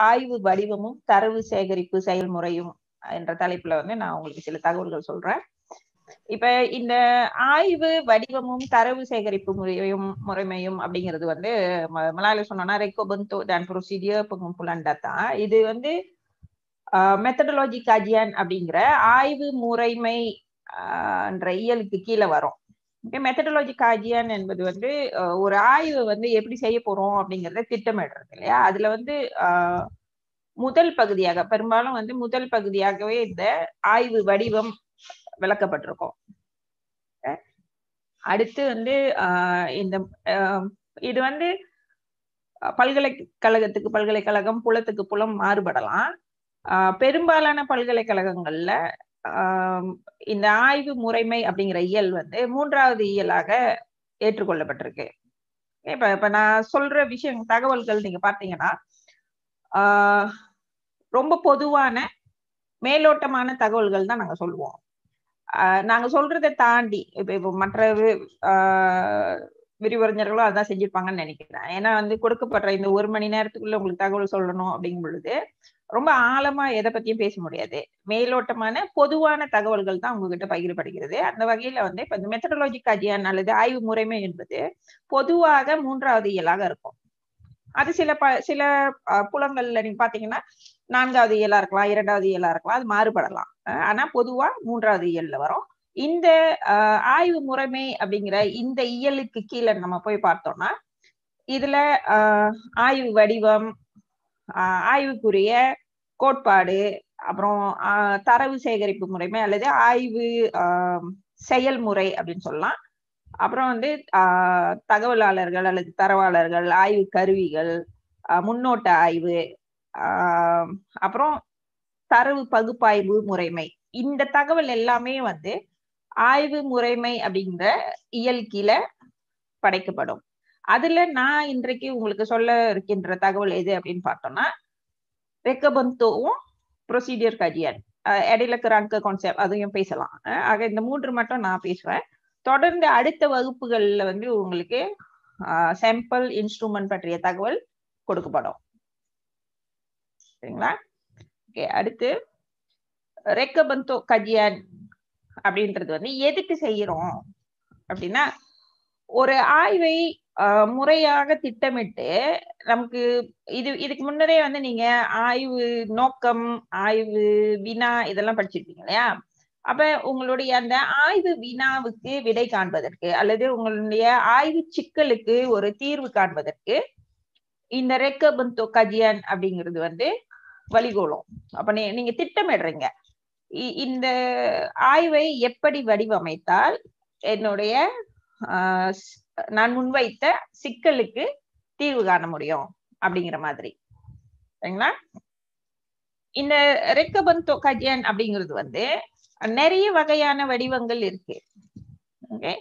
ஆய்வு வடிவமும் தரவு சேகரிப்பு செயல்முறையும் என்ற தலைப்புல வந்து நான் உங்களுக்கு சில தகவல்கள் சொல்றேன் இப்ப இந்த ஆய்வு வடிவமும் தரவு சேகரிப்பு முறையும் முறைமையும் அப்படிங்கிறது வந்து மலால சொன்னோம்னா ரெக்கோபந்தோ தான் ப்ரொசீடியர் புலன் டேட்டா இது வந்து மெத்தடலாஜி காஜியான் அப்படிங்கிற ஆய்வு முறைமை என்ற இயலுக்கு கீழே வரும் மெத்தடலாஜி காஜியான் என்பது வந்து ஒரு ஆய்வு வந்து எப்படி செய்ய போறோம் அப்படிங்கறத திட்டமிடுறது இல்லையா அதுல வந்து முதல் பகுதியாக பெரும்பாலும் வந்து முதல் பகுதியாகவே இந்த ஆய்வு வடிவம் விளக்கப்பட்டிருக்கும் அடுத்து வந்து இந்த இது வந்து பல்கலைக்கழகத்துக்கு பல்கலைக்கழகம் புலத்துக்கு புலம் மாறுபடலாம் பெரும்பாலான பல்கலைக்கழகங்கள்ல இந்த ஆய்வு முறைமை அப்படிங்கிற இயல் வந்து மூன்றாவது இயலாக ஏற்றுக்கொள்ளப்பட்டிருக்கு இப்ப இப்ப நான் சொல்ற விஷயம் தகவல்கள் நீங்க பாத்தீங்கன்னா ஆஹ் ரொம்ப பொதுவான மேலோட்டமான தகவல்கள் தான் நாங்க சொல்லுவோம் நாங்க சொல்றதை தாண்டி இப்ப இப்போ மற்ற விரிவறிஞர்களும் அதான் செஞ்சிருப்பாங்கன்னு நினைக்கிறேன் ஏன்னா வந்து கொடுக்கப்படுற இந்த ஒரு மணி நேரத்துக்குள்ள உங்களுக்கு தகவல் சொல்லணும் அப்படிங்கும் பொழுது ரொம்ப ஆழமா எதை பத்தியும் பேச முடியாது மேலோட்டமான பொதுவான தகவல்கள் தான் உங்ககிட்ட பகிரப்படுகிறது அந்த வகையில வந்து இப்ப இந்த மெத்தடாலஜி காஜியான் அல்லது ஆய்வு முறைமை என்பது பொதுவாக மூன்றாவது இயலாக இருக்கும் அது சில ப சில புலங்கள்ல நீங்க பாத்தீங்கன்னா நான்காவது இயலா இருக்கலாம் இரண்டாவது இயலா இருக்கலாம் அது மாறுபடலாம் ஆனா பொதுவா மூன்றாவது இயல்ல வரும் இந்த ஆய்வு முறைமை அப்படிங்கிற இந்த இயலுக்கு கீழே நம்ம போய் பார்த்தோம்னா இதுல ஆய்வு வடிவம் ஆய்வுக்குரிய கோட்பாடு அப்புறம் தரவு சேகரிப்பு முறைமை அல்லது ஆய்வு செயல்முறை அப்படின்னு சொல்லலாம் அப்புறம் வந்து தகவலாளர்கள் அல்லது தரவாளர்கள் ஆய்வு கருவிகள் முன்னோட்ட ஆய்வு அப்புறம் தரவு பகுப்பாய்வு முறைமை இந்த தகவல் எல்லாமே வந்து ஆய்வு முறைமை அப்படிங்கிற இயல் கீழே படைக்கப்படும் அதுல நான் இன்றைக்கு உங்களுக்கு சொல்ல இருக்கின்ற தகவல் எது அப்படின்னு பார்த்தோம்னா ரெக்கபந்தோவும் ப்ரொசீடியர் கஜியன் இடையில கிராங்க கான்செப்ட் அதையும் பேசலாம் ஆக இந்த மூன்று மட்டும் நான் பேசுவேன் தொடர்ந்து அடுத்த வகுப்புகள்ல வந்து உங்களுக்கு சாம்பிள் இன்ஸ்ட்ருமெண்ட் பற்றிய தகவல் கொடுக்கப்படும் சரிங்களா ஓகே அடுத்து ரெக்கபந்தோ கஜியான் அப்படின்றது வந்து எதுக்கு செய்யறோம் அப்படின்னா ஒரு ஆய்வை முறையாக திட்டமிட்டு நமக்கு இது இதுக்கு முன்னரே வந்து நீங்க ஆய்வு நோக்கம் ஆய்வு வினா இதெல்லாம் படிச்சிருப்பீங்க இல்லையா அப்ப உங்களுடைய அந்த ஆய்வு வினாவுக்கு விடை காண்பதற்கு அல்லது உங்களுடைய ஆய்வு சிக்கலுக்கு ஒரு தீர்வு காண்பதற்கு இந்த ரெக்கபந்தோ கஜியான் அப்படிங்கிறது வந்து வழிகோலும் அப்ப நீ நீங்க திட்டமிடுறீங்க இந்த ஆய்வை எப்படி வடிவமைத்தால் என்னுடைய நான் முன்வைத்த சிக்கலுக்கு தீர்வு காண முடியும் அப்படிங்கிற மாதிரி சரிங்களா இந்த ரெக்கபந்தோ கஜியன் அப்படிங்கிறது வந்து நிறைய வகையான வடிவங்கள் இருக்கு ஓகே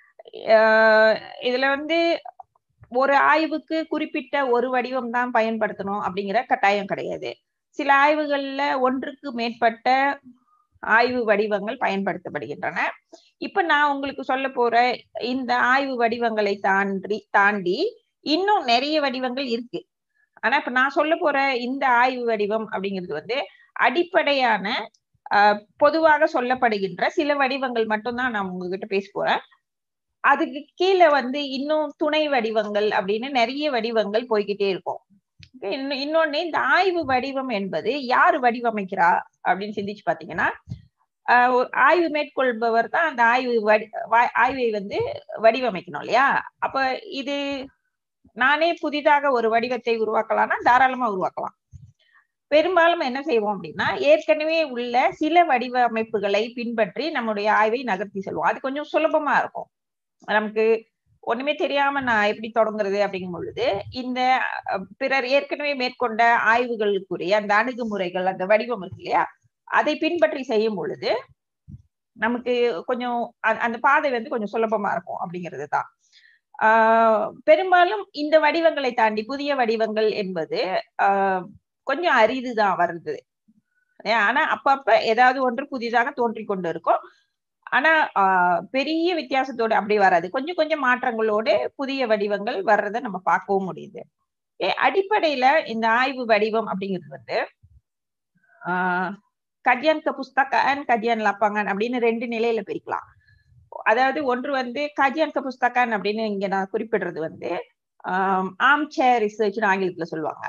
இதுல வந்து ஒரு ஆய்வுக்கு குறிப்பிட்ட ஒரு வடிவம் தான் பயன்படுத்தணும் அப்படிங்கிற கட்டாயம் கிடையாது சில ஆய்வுகள்ல ஒன்றுக்கு மேற்பட்ட ஆய்வு வடிவங்கள் பயன்படுத்தப்படுகின்றன இப்ப நான் உங்களுக்கு சொல்ல போற இந்த ஆய்வு வடிவங்களை தாண்டி தாண்டி இன்னும் நிறைய வடிவங்கள் இருக்கு ஆனா இப்ப நான் சொல்ல போற இந்த ஆய்வு வடிவம் அப்படிங்கிறது வந்து அடிப்படையான பொதுவாக சொல்லப்படுகின்ற சில வடிவங்கள் மட்டும்தான் நான் உங்ககிட்ட பேச போறேன் அதுக்கு கீழே வந்து இன்னும் துணை வடிவங்கள் அப்படின்னு நிறைய வடிவங்கள் போய்கிட்டே இருக்கும் இன்னொன்னு இந்த ஆய்வு வடிவம் என்பது யாரு வடிவமைக்கிறா அப்படின்னு சிந்திச்சு பாத்தீங்கன்னா ஆய்வு மேற்கொள்பவர் தான் அந்த ஆய்வு வடி ஆய்வை வந்து வடிவமைக்கணும் இல்லையா அப்ப இது நானே புதிதாக ஒரு வடிவத்தை உருவாக்கலாம்னா தாராளமா உருவாக்கலாம் பெரும்பாலும் என்ன செய்வோம் அப்படின்னா ஏற்கனவே உள்ள சில வடிவமைப்புகளை பின்பற்றி நம்முடைய ஆய்வை நகர்த்தி செல்வோம் அது கொஞ்சம் சுலபமா இருக்கும் நமக்கு ஒண்ணுமே தெரியாம நான் எப்படி தொடங்குறது அப்படிங்கும் பொழுது இந்த பிறர் ஏற்கனவே மேற்கொண்ட ஆய்வுகளுக்குரிய அந்த அணுகுமுறைகள் அந்த வடிவம் இருக்கு இல்லையா அதை பின்பற்றி செய்யும் பொழுது நமக்கு கொஞ்சம் அந்த பாதை வந்து கொஞ்சம் சுலபமா இருக்கும் அப்படிங்கிறது தான் ஆஹ் பெரும்பாலும் இந்த வடிவங்களை தாண்டி புதிய வடிவங்கள் என்பது ஆஹ் கொஞ்சம் அரிதுதான் வருது ஆனா அப்பப்ப ஏதாவது ஒன்று புதிதாக தோன்றி கொண்டு இருக்கும் ஆனா ஆஹ் பெரிய வித்தியாசத்தோடு அப்படி வராது கொஞ்சம் கொஞ்சம் மாற்றங்களோடு புதிய வடிவங்கள் வர்றதை நம்ம பார்க்கவும் முடியுது அடிப்படையில இந்த ஆய்வு வடிவம் அப்படிங்கிறது வந்து ஆஹ் கஜியான் க புஸ்தக அண்ட் கஜியான் லப்பாங்கன் அப்படின்னு ரெண்டு நிலையில பிரிக்கலாம் அதாவது ஒன்று வந்து கஜியான் க புஸ்தகன் அப்படின்னு இங்க நான் குறிப்பிடுறது வந்து ஆம் சேர் ரிசர்ச்னு ஆங்கிலத்துல சொல்லுவாங்க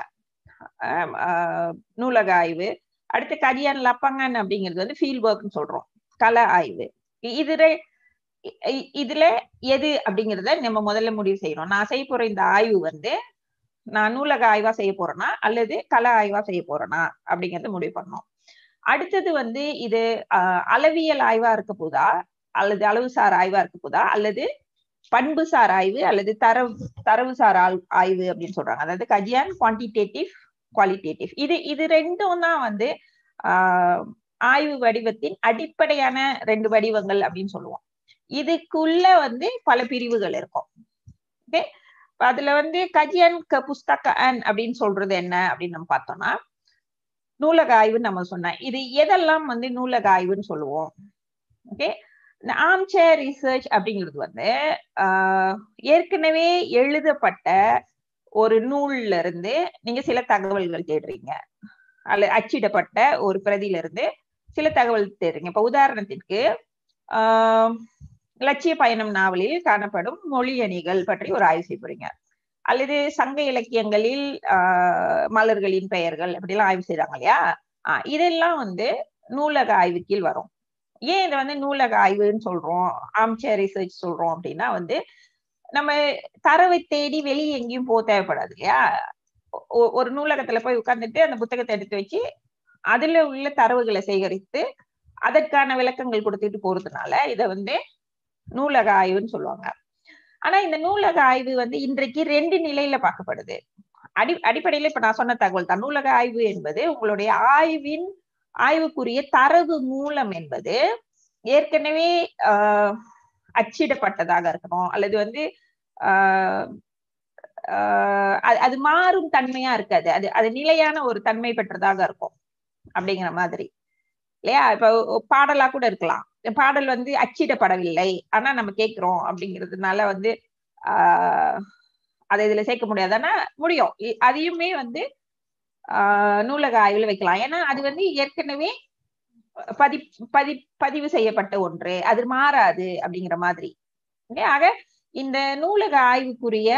நூலக ஆய்வு அடுத்து கஜியான் லப்பாங்கன் அப்படிங்கிறது வந்து ஃபீல்ட் ஒர்க்னு சொல்றோம் கல ஆய்வு இதுல இதுல எது அப்படிங்கிறத நம்ம முதல்ல முடிவு செய்யணும் நான் செய்ய போற இந்த ஆய்வு வந்து நான் நூலக ஆய்வா செய்ய போறேனா அல்லது கல ஆய்வா செய்ய போறேனா அப்படிங்கறத முடிவு பண்ணணும் அடுத்தது வந்து இது அளவியல் ஆய்வா இருக்க போதா அல்லது அளவுசார் ஆய்வா இருக்க போதா அல்லது பண்புசார் ஆய்வு அல்லது தரவு தரவுசார் ஆய்வு அப்படின்னு சொல்றாங்க அதாவது கஜியான் குவான்டிடேட்டிவ் குவாலிட்டேட்டிவ் இது இது ரெண்டும் தான் வந்து ஆஹ் ஆய்வு வடிவத்தின் அடிப்படையான ரெண்டு வடிவங்கள் அப்படின்னு சொல்லுவோம் இதுக்குள்ள வந்து பல பிரிவுகள் இருக்கும் ஓகே அதுல வந்து கஜியன் க புஸ்தக அன் அப்படின்னு சொல்றது என்ன அப்படின்னு நம்ம பார்த்தோம்னா நூலக ஆய்வுன்னு நம்ம சொன்னேன் இது எதெல்லாம் வந்து நூலக ஆய்வுன்னு சொல்லுவோம் ஓகே ஆம் சேர் ரிசர்ச் அப்படிங்கிறது வந்து ஏற்கனவே எழுதப்பட்ட ஒரு நூல்ல இருந்து நீங்க சில தகவல்கள் தேடுறீங்க அல்ல அச்சிடப்பட்ட ஒரு பிரதியில இருந்து சில தகவல் தேடுறீங்க இப்ப உதாரணத்திற்கு ஆஹ் லட்சிய பயணம் நாவலில் காணப்படும் மொழி அணிகள் பற்றி ஒரு ஆய்வு செய்ய போறீங்க அல்லது சங்க இலக்கியங்களில் ஆஹ் மலர்களின் பெயர்கள் அப்படிலாம் ஆய்வு செய்யறாங்க இல்லையா ஆஹ் இதெல்லாம் வந்து நூலக ஆய்வு கீழ் வரும் ஏன் இதை வந்து நூலக ஆய்வுன்னு சொல்றோம் ஆம்சேர் ரிசர்ச் சொல்றோம் அப்படின்னா வந்து நம்ம தரவை தேடி வெளியே எங்கேயும் போக தேவைப்படாது இல்லையா ஒரு நூலகத்துல போய் உட்கார்ந்துட்டு அந்த புத்தகத்தை எடுத்து வச்சு அதுல உள்ள தரவுகளை சேகரித்து அதற்கான விளக்கங்கள் கொடுத்துட்டு போறதுனால இதை வந்து நூலக ஆய்வுன்னு சொல்லுவாங்க ஆனா இந்த நூலக ஆய்வு வந்து இன்றைக்கு ரெண்டு நிலையில பார்க்கப்படுது அடி அடிப்படையில இப்ப நான் சொன்ன தகவல் தான் நூலக ஆய்வு என்பது உங்களுடைய ஆய்வின் ஆய்வுக்குரிய தரவு மூலம் என்பது ஏற்கனவே ஆஹ் அச்சிடப்பட்டதாக இருக்கணும் அல்லது வந்து ஆஹ் அது மாறும் தன்மையா இருக்காது அது அது நிலையான ஒரு தன்மை பெற்றதாக இருக்கும் அப்படிங்கிற மாதிரி இல்லையா இப்ப பாடலா கூட இருக்கலாம் பாடல் வந்து அச்சிடப்படவில்லை ஆனா நம்ம கேட்கிறோம் அப்படிங்கிறதுனால வந்து ஆஹ் அதை இதுல சேர்க்க முடியாது ஆனா முடியும் அதையுமே வந்து ஆஹ் நூலக ஆய்வுல வைக்கலாம் ஏன்னா அது வந்து ஏற்கனவே பதி பதி பதிவு செய்யப்பட்ட ஒன்று அது மாறாது அப்படிங்கிற மாதிரி ஆக இந்த நூலக ஆய்வுக்குரிய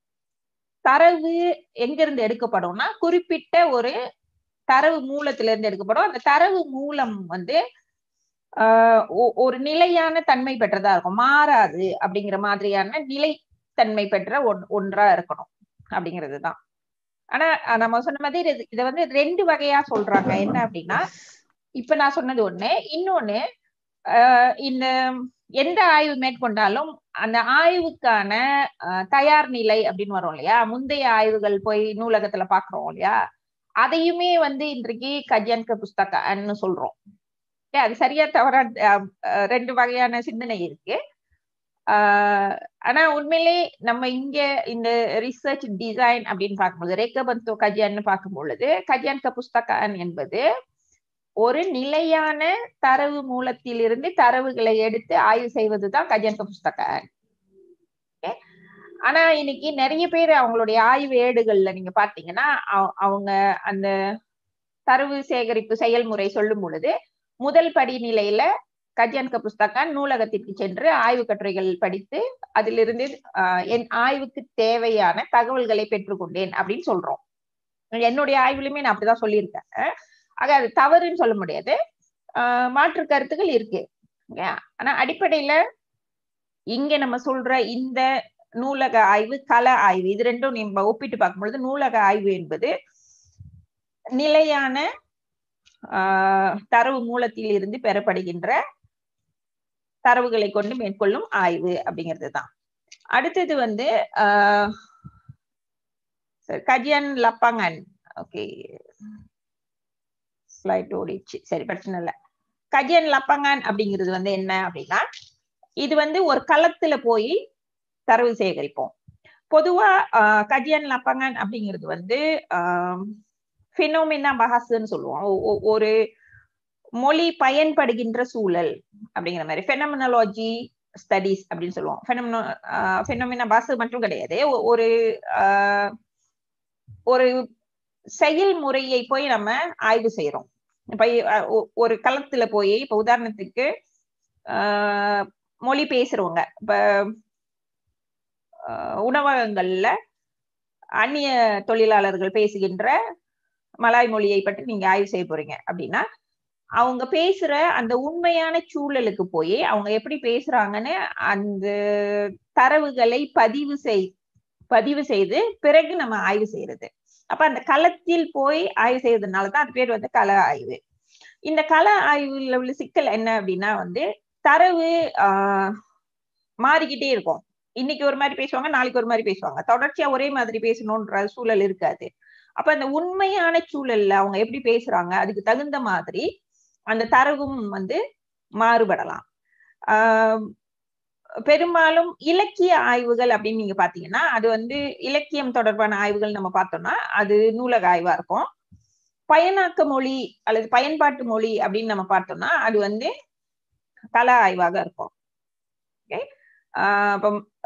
தரவு எங்கிருந்து எடுக்கப்படும்னா குறிப்பிட்ட ஒரு தரவு மூலத்துல இருந்து எடுக்கப்படும் அந்த தரவு மூலம் வந்து ஆஹ் ஒரு நிலையான தன்மை பெற்றதா இருக்கும் மாறாது அப்படிங்கிற மாதிரியான நிலைத்தன்மை பெற்ற ஒன் ஒன்றா இருக்கணும் அப்படிங்கிறது தான் ஆனா நம்ம சொன்ன மாதிரி இதை வந்து ரெண்டு வகையா சொல்றாங்க என்ன அப்படின்னா இப்ப நான் சொன்னது ஒண்ணு இன்னொன்னு இந்த எந்த ஆய்வு மேற்கொண்டாலும் அந்த ஆய்வுக்கான தயார் நிலை அப்படின்னு வரும் இல்லையா முந்தைய ஆய்வுகள் போய் நூலகத்துல பாக்குறோம் இல்லையா அதையுமே வந்து இன்றைக்கு கஜன்க புஸ்தகன்னு சொல்றோம் அது சரியா தவறா ரெண்டு வகையான சிந்தனை இருக்கு ஆஹ் ஆனா உண்மையிலே நம்ம இங்க இந்த ரிசர்ச் டிசைன் அப்படின்னு பார்க்கும்போது ரேக்கபந்தோ கஜியான்னு பார்க்கும் பொழுது கஜியான் க புஸ்தகன் என்பது ஒரு நிலையான தரவு மூலத்திலிருந்து தரவுகளை எடுத்து ஆய்வு செய்வதுதான் கஜன் க புஸ்தகன் ஆனா இன்னைக்கு நிறைய பேர் அவங்களுடைய ஆய்வு ஏடுகள்ல நீங்க பாத்தீங்கன்னா அவங்க அந்த தரவு சேகரிப்பு செயல்முறை சொல்லும் பொழுது முதல் படி நிலையில கஜன் க புஸ்தகன் நூலகத்திற்கு சென்று ஆய்வு கட்டுரைகள் படித்து அதிலிருந்து என் ஆய்வுக்கு தேவையான தகவல்களை பெற்றுக்கொண்டேன் அப்படின்னு சொல்றோம் என்னுடைய ஆய்வுலையுமே நான் அப்படிதான் சொல்லியிருக்கேன் ஆக அது தவறுன்னு சொல்ல முடியாது மாற்று கருத்துக்கள் இருக்கு ஆனா அடிப்படையில இங்க நம்ம சொல்ற இந்த நூலக ஆய்வு கல ஆய்வு இது ரெண்டும் நம்ம ஒப்பிட்டு பார்க்கும்பொழுது நூலக ஆய்வு என்பது நிலையான ஆஹ் தரவு மூலத்தில் இருந்து பெறப்படுகின்ற தரவுகளை கொண்டு மேற்கொள்ளும் ஆய்வு அப்படிங்கிறது தான் அடுத்தது வந்து ஆஹ் கஜியன் லப்பங்கன் ஓகே ஸ்லைட் ஓடிச்சு சரி பிரச்சனை இல்லை கஜியன் லப்பங்கன் அப்படிங்கிறது வந்து என்ன அப்படின்னா இது வந்து ஒரு களத்துல போய் தரவு சேகரிப்போம் பொதுவா கஜியன் லப்பங்கன் அப்படிங்கிறது வந்து பினோமினா பஹாசுன்னு சொல்லுவோம் ஒரு மொழி பயன்படுகின்ற சூழல் அப்படிங்கிற மாதிரி பெனமினாலஜி ஸ்டடிஸ் அப்படின்னு சொல்லுவோம் பெனமினோ பெனோமினா பாசு மட்டும் கிடையாது ஒரு ஒரு செயல்முறையை போய் நம்ம ஆய்வு செய்யறோம் இப்ப அஹ், ஒ- ஒரு களத்துல போய் இப்ப உதாரணத்துக்கு ஆஹ் மொழி பேசுறவங்க இப்ப ஆஹ் உணவகங்கள்ல அந்நிய தொழிலாளர்கள் பேசுகின்ற மலாய் மொழியை பற்றி நீங்க ஆய்வு செய்ய போறீங்க அப்படின்னா அவங்க பேசுற அந்த உண்மையான சூழலுக்கு போய் அவங்க எப்படி பேசுறாங்கன்னு அந்த தரவுகளை பதிவு செய் பதிவு செய்து பிறகு நம்ம ஆய்வு செய்யறது அப்ப அந்த களத்தில் போய் ஆய்வு செய்யறதுனாலதான் அது பேர் வந்து கள ஆய்வு இந்த கள ஆய்வுல உள்ள சிக்கல் என்ன அப்படின்னா வந்து தரவு ஆஹ் மாறிக்கிட்டே இருக்கும் இன்னைக்கு ஒரு மாதிரி பேசுவாங்க நாளைக்கு ஒரு மாதிரி பேசுவாங்க தொடர்ச்சியா ஒரே மாதிரி பேசணும்ன்ற சூழல் இருக்காது அப்ப அந்த உண்மையான சூழல்ல அவங்க எப்படி பேசுறாங்க அதுக்கு தகுந்த மாதிரி அந்த தரவும் வந்து மாறுபடலாம் ஆஹ் பெரும்பாலும் இலக்கிய ஆய்வுகள் அப்படின்னு நீங்க பாத்தீங்கன்னா அது வந்து இலக்கியம் தொடர்பான ஆய்வுகள் நம்ம பார்த்தோம்னா அது நூலக ஆய்வா இருக்கும் பயனாக்க மொழி அல்லது பயன்பாட்டு மொழி அப்படின்னு நம்ம பார்த்தோம்னா அது வந்து கள ஆய்வாக இருக்கும் ஓகே அப்ப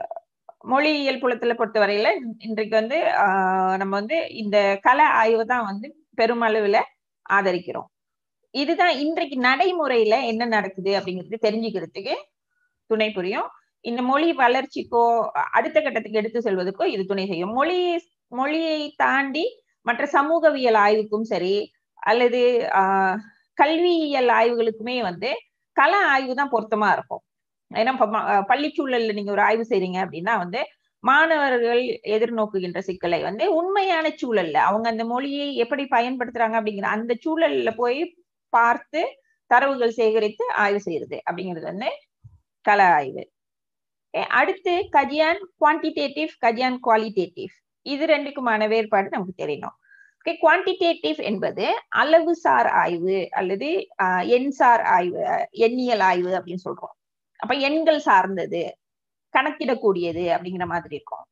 மொழியியல் புலத்துல பொறுத்தவரையில இன்றைக்கு வந்து ஆஹ் நம்ம வந்து இந்த கள ஆய்வு தான் வந்து பெருமளவுல ஆதரிக்கிறோம் இதுதான் இன்றைக்கு நடைமுறையில என்ன நடக்குது அப்படிங்கிறது தெரிஞ்சுக்கிறதுக்கு துணை புரியும் இந்த மொழி வளர்ச்சிக்கோ அடுத்த கட்டத்துக்கு எடுத்து செல்வதற்கோ இது துணை செய்யும் மொழி மொழியை தாண்டி மற்ற சமூகவியல் ஆய்வுக்கும் சரி அல்லது ஆஹ் கல்வியியல் ஆய்வுகளுக்குமே வந்து கள ஆய்வு தான் பொருத்தமா இருக்கும் ஏன்னா இப்ப ம- அஹ் பள்ளிச்சூழல்ல நீங்க ஒரு ஆய்வு செய்றீங்க அப்படின்னா வந்து மாணவர்கள் எதிர்நோக்குகின்ற சிக்கலை வந்து உண்மையான சூழல்ல அவங்க அந்த மொழியை எப்படி பயன்படுத்துறாங்க அப்படிங்கிற அந்த சூழல்ல போய் பார்த்து தரவுகள் சேகரித்து ஆய்வு செய்யறது அப்படிங்கிறது வந்து கள ஆய்வு Okay, அடுத்து கஜியான் குவான்டிடேட்டிவ் கஜியான் குவாலிட்டேட்டிவ் இது ரெண்டுக்குமான வேறுபாடு நமக்கு தெரியணும் ஓகே குவான்டிடேட்டிவ் என்பது அளவுசார் ஆய்வு அல்லது ஆஹ், எண்சார் ஆய்வு அஹ், எண்ணியல் ஆய்வு அப்படின்னு சொல்றோம் அப்ப எண்கள் சார்ந்தது கணக்கிடக்கூடியது அப்படிங்கிற மாதிரி இருக்கும்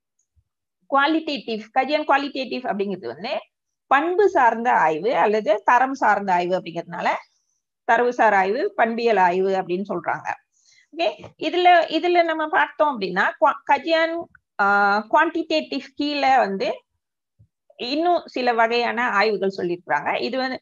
குவாலிட்டேட்டிவ் கஜியன் குவாலிட்டேட்டிவ் அப்படிங்கிறது வந்து பண்பு சார்ந்த ஆய்வு அல்லது தரம் சார்ந்த ஆய்வு அப்படிங்கிறதுனால தரவுசார் ஆய்வு பண்பியல் ஆய்வு அப்படின்னு சொல்றாங்க ஓகே இதுல இதுல நம்ம பார்த்தோம் அப்படின்னா qua- கஜியான் குவான்டிடேட்டிவ் கீழே வந்து இன்னும் சில வகையான ஆய்வுகள் சொல்லியிருக்கிறாங்க இது வந்து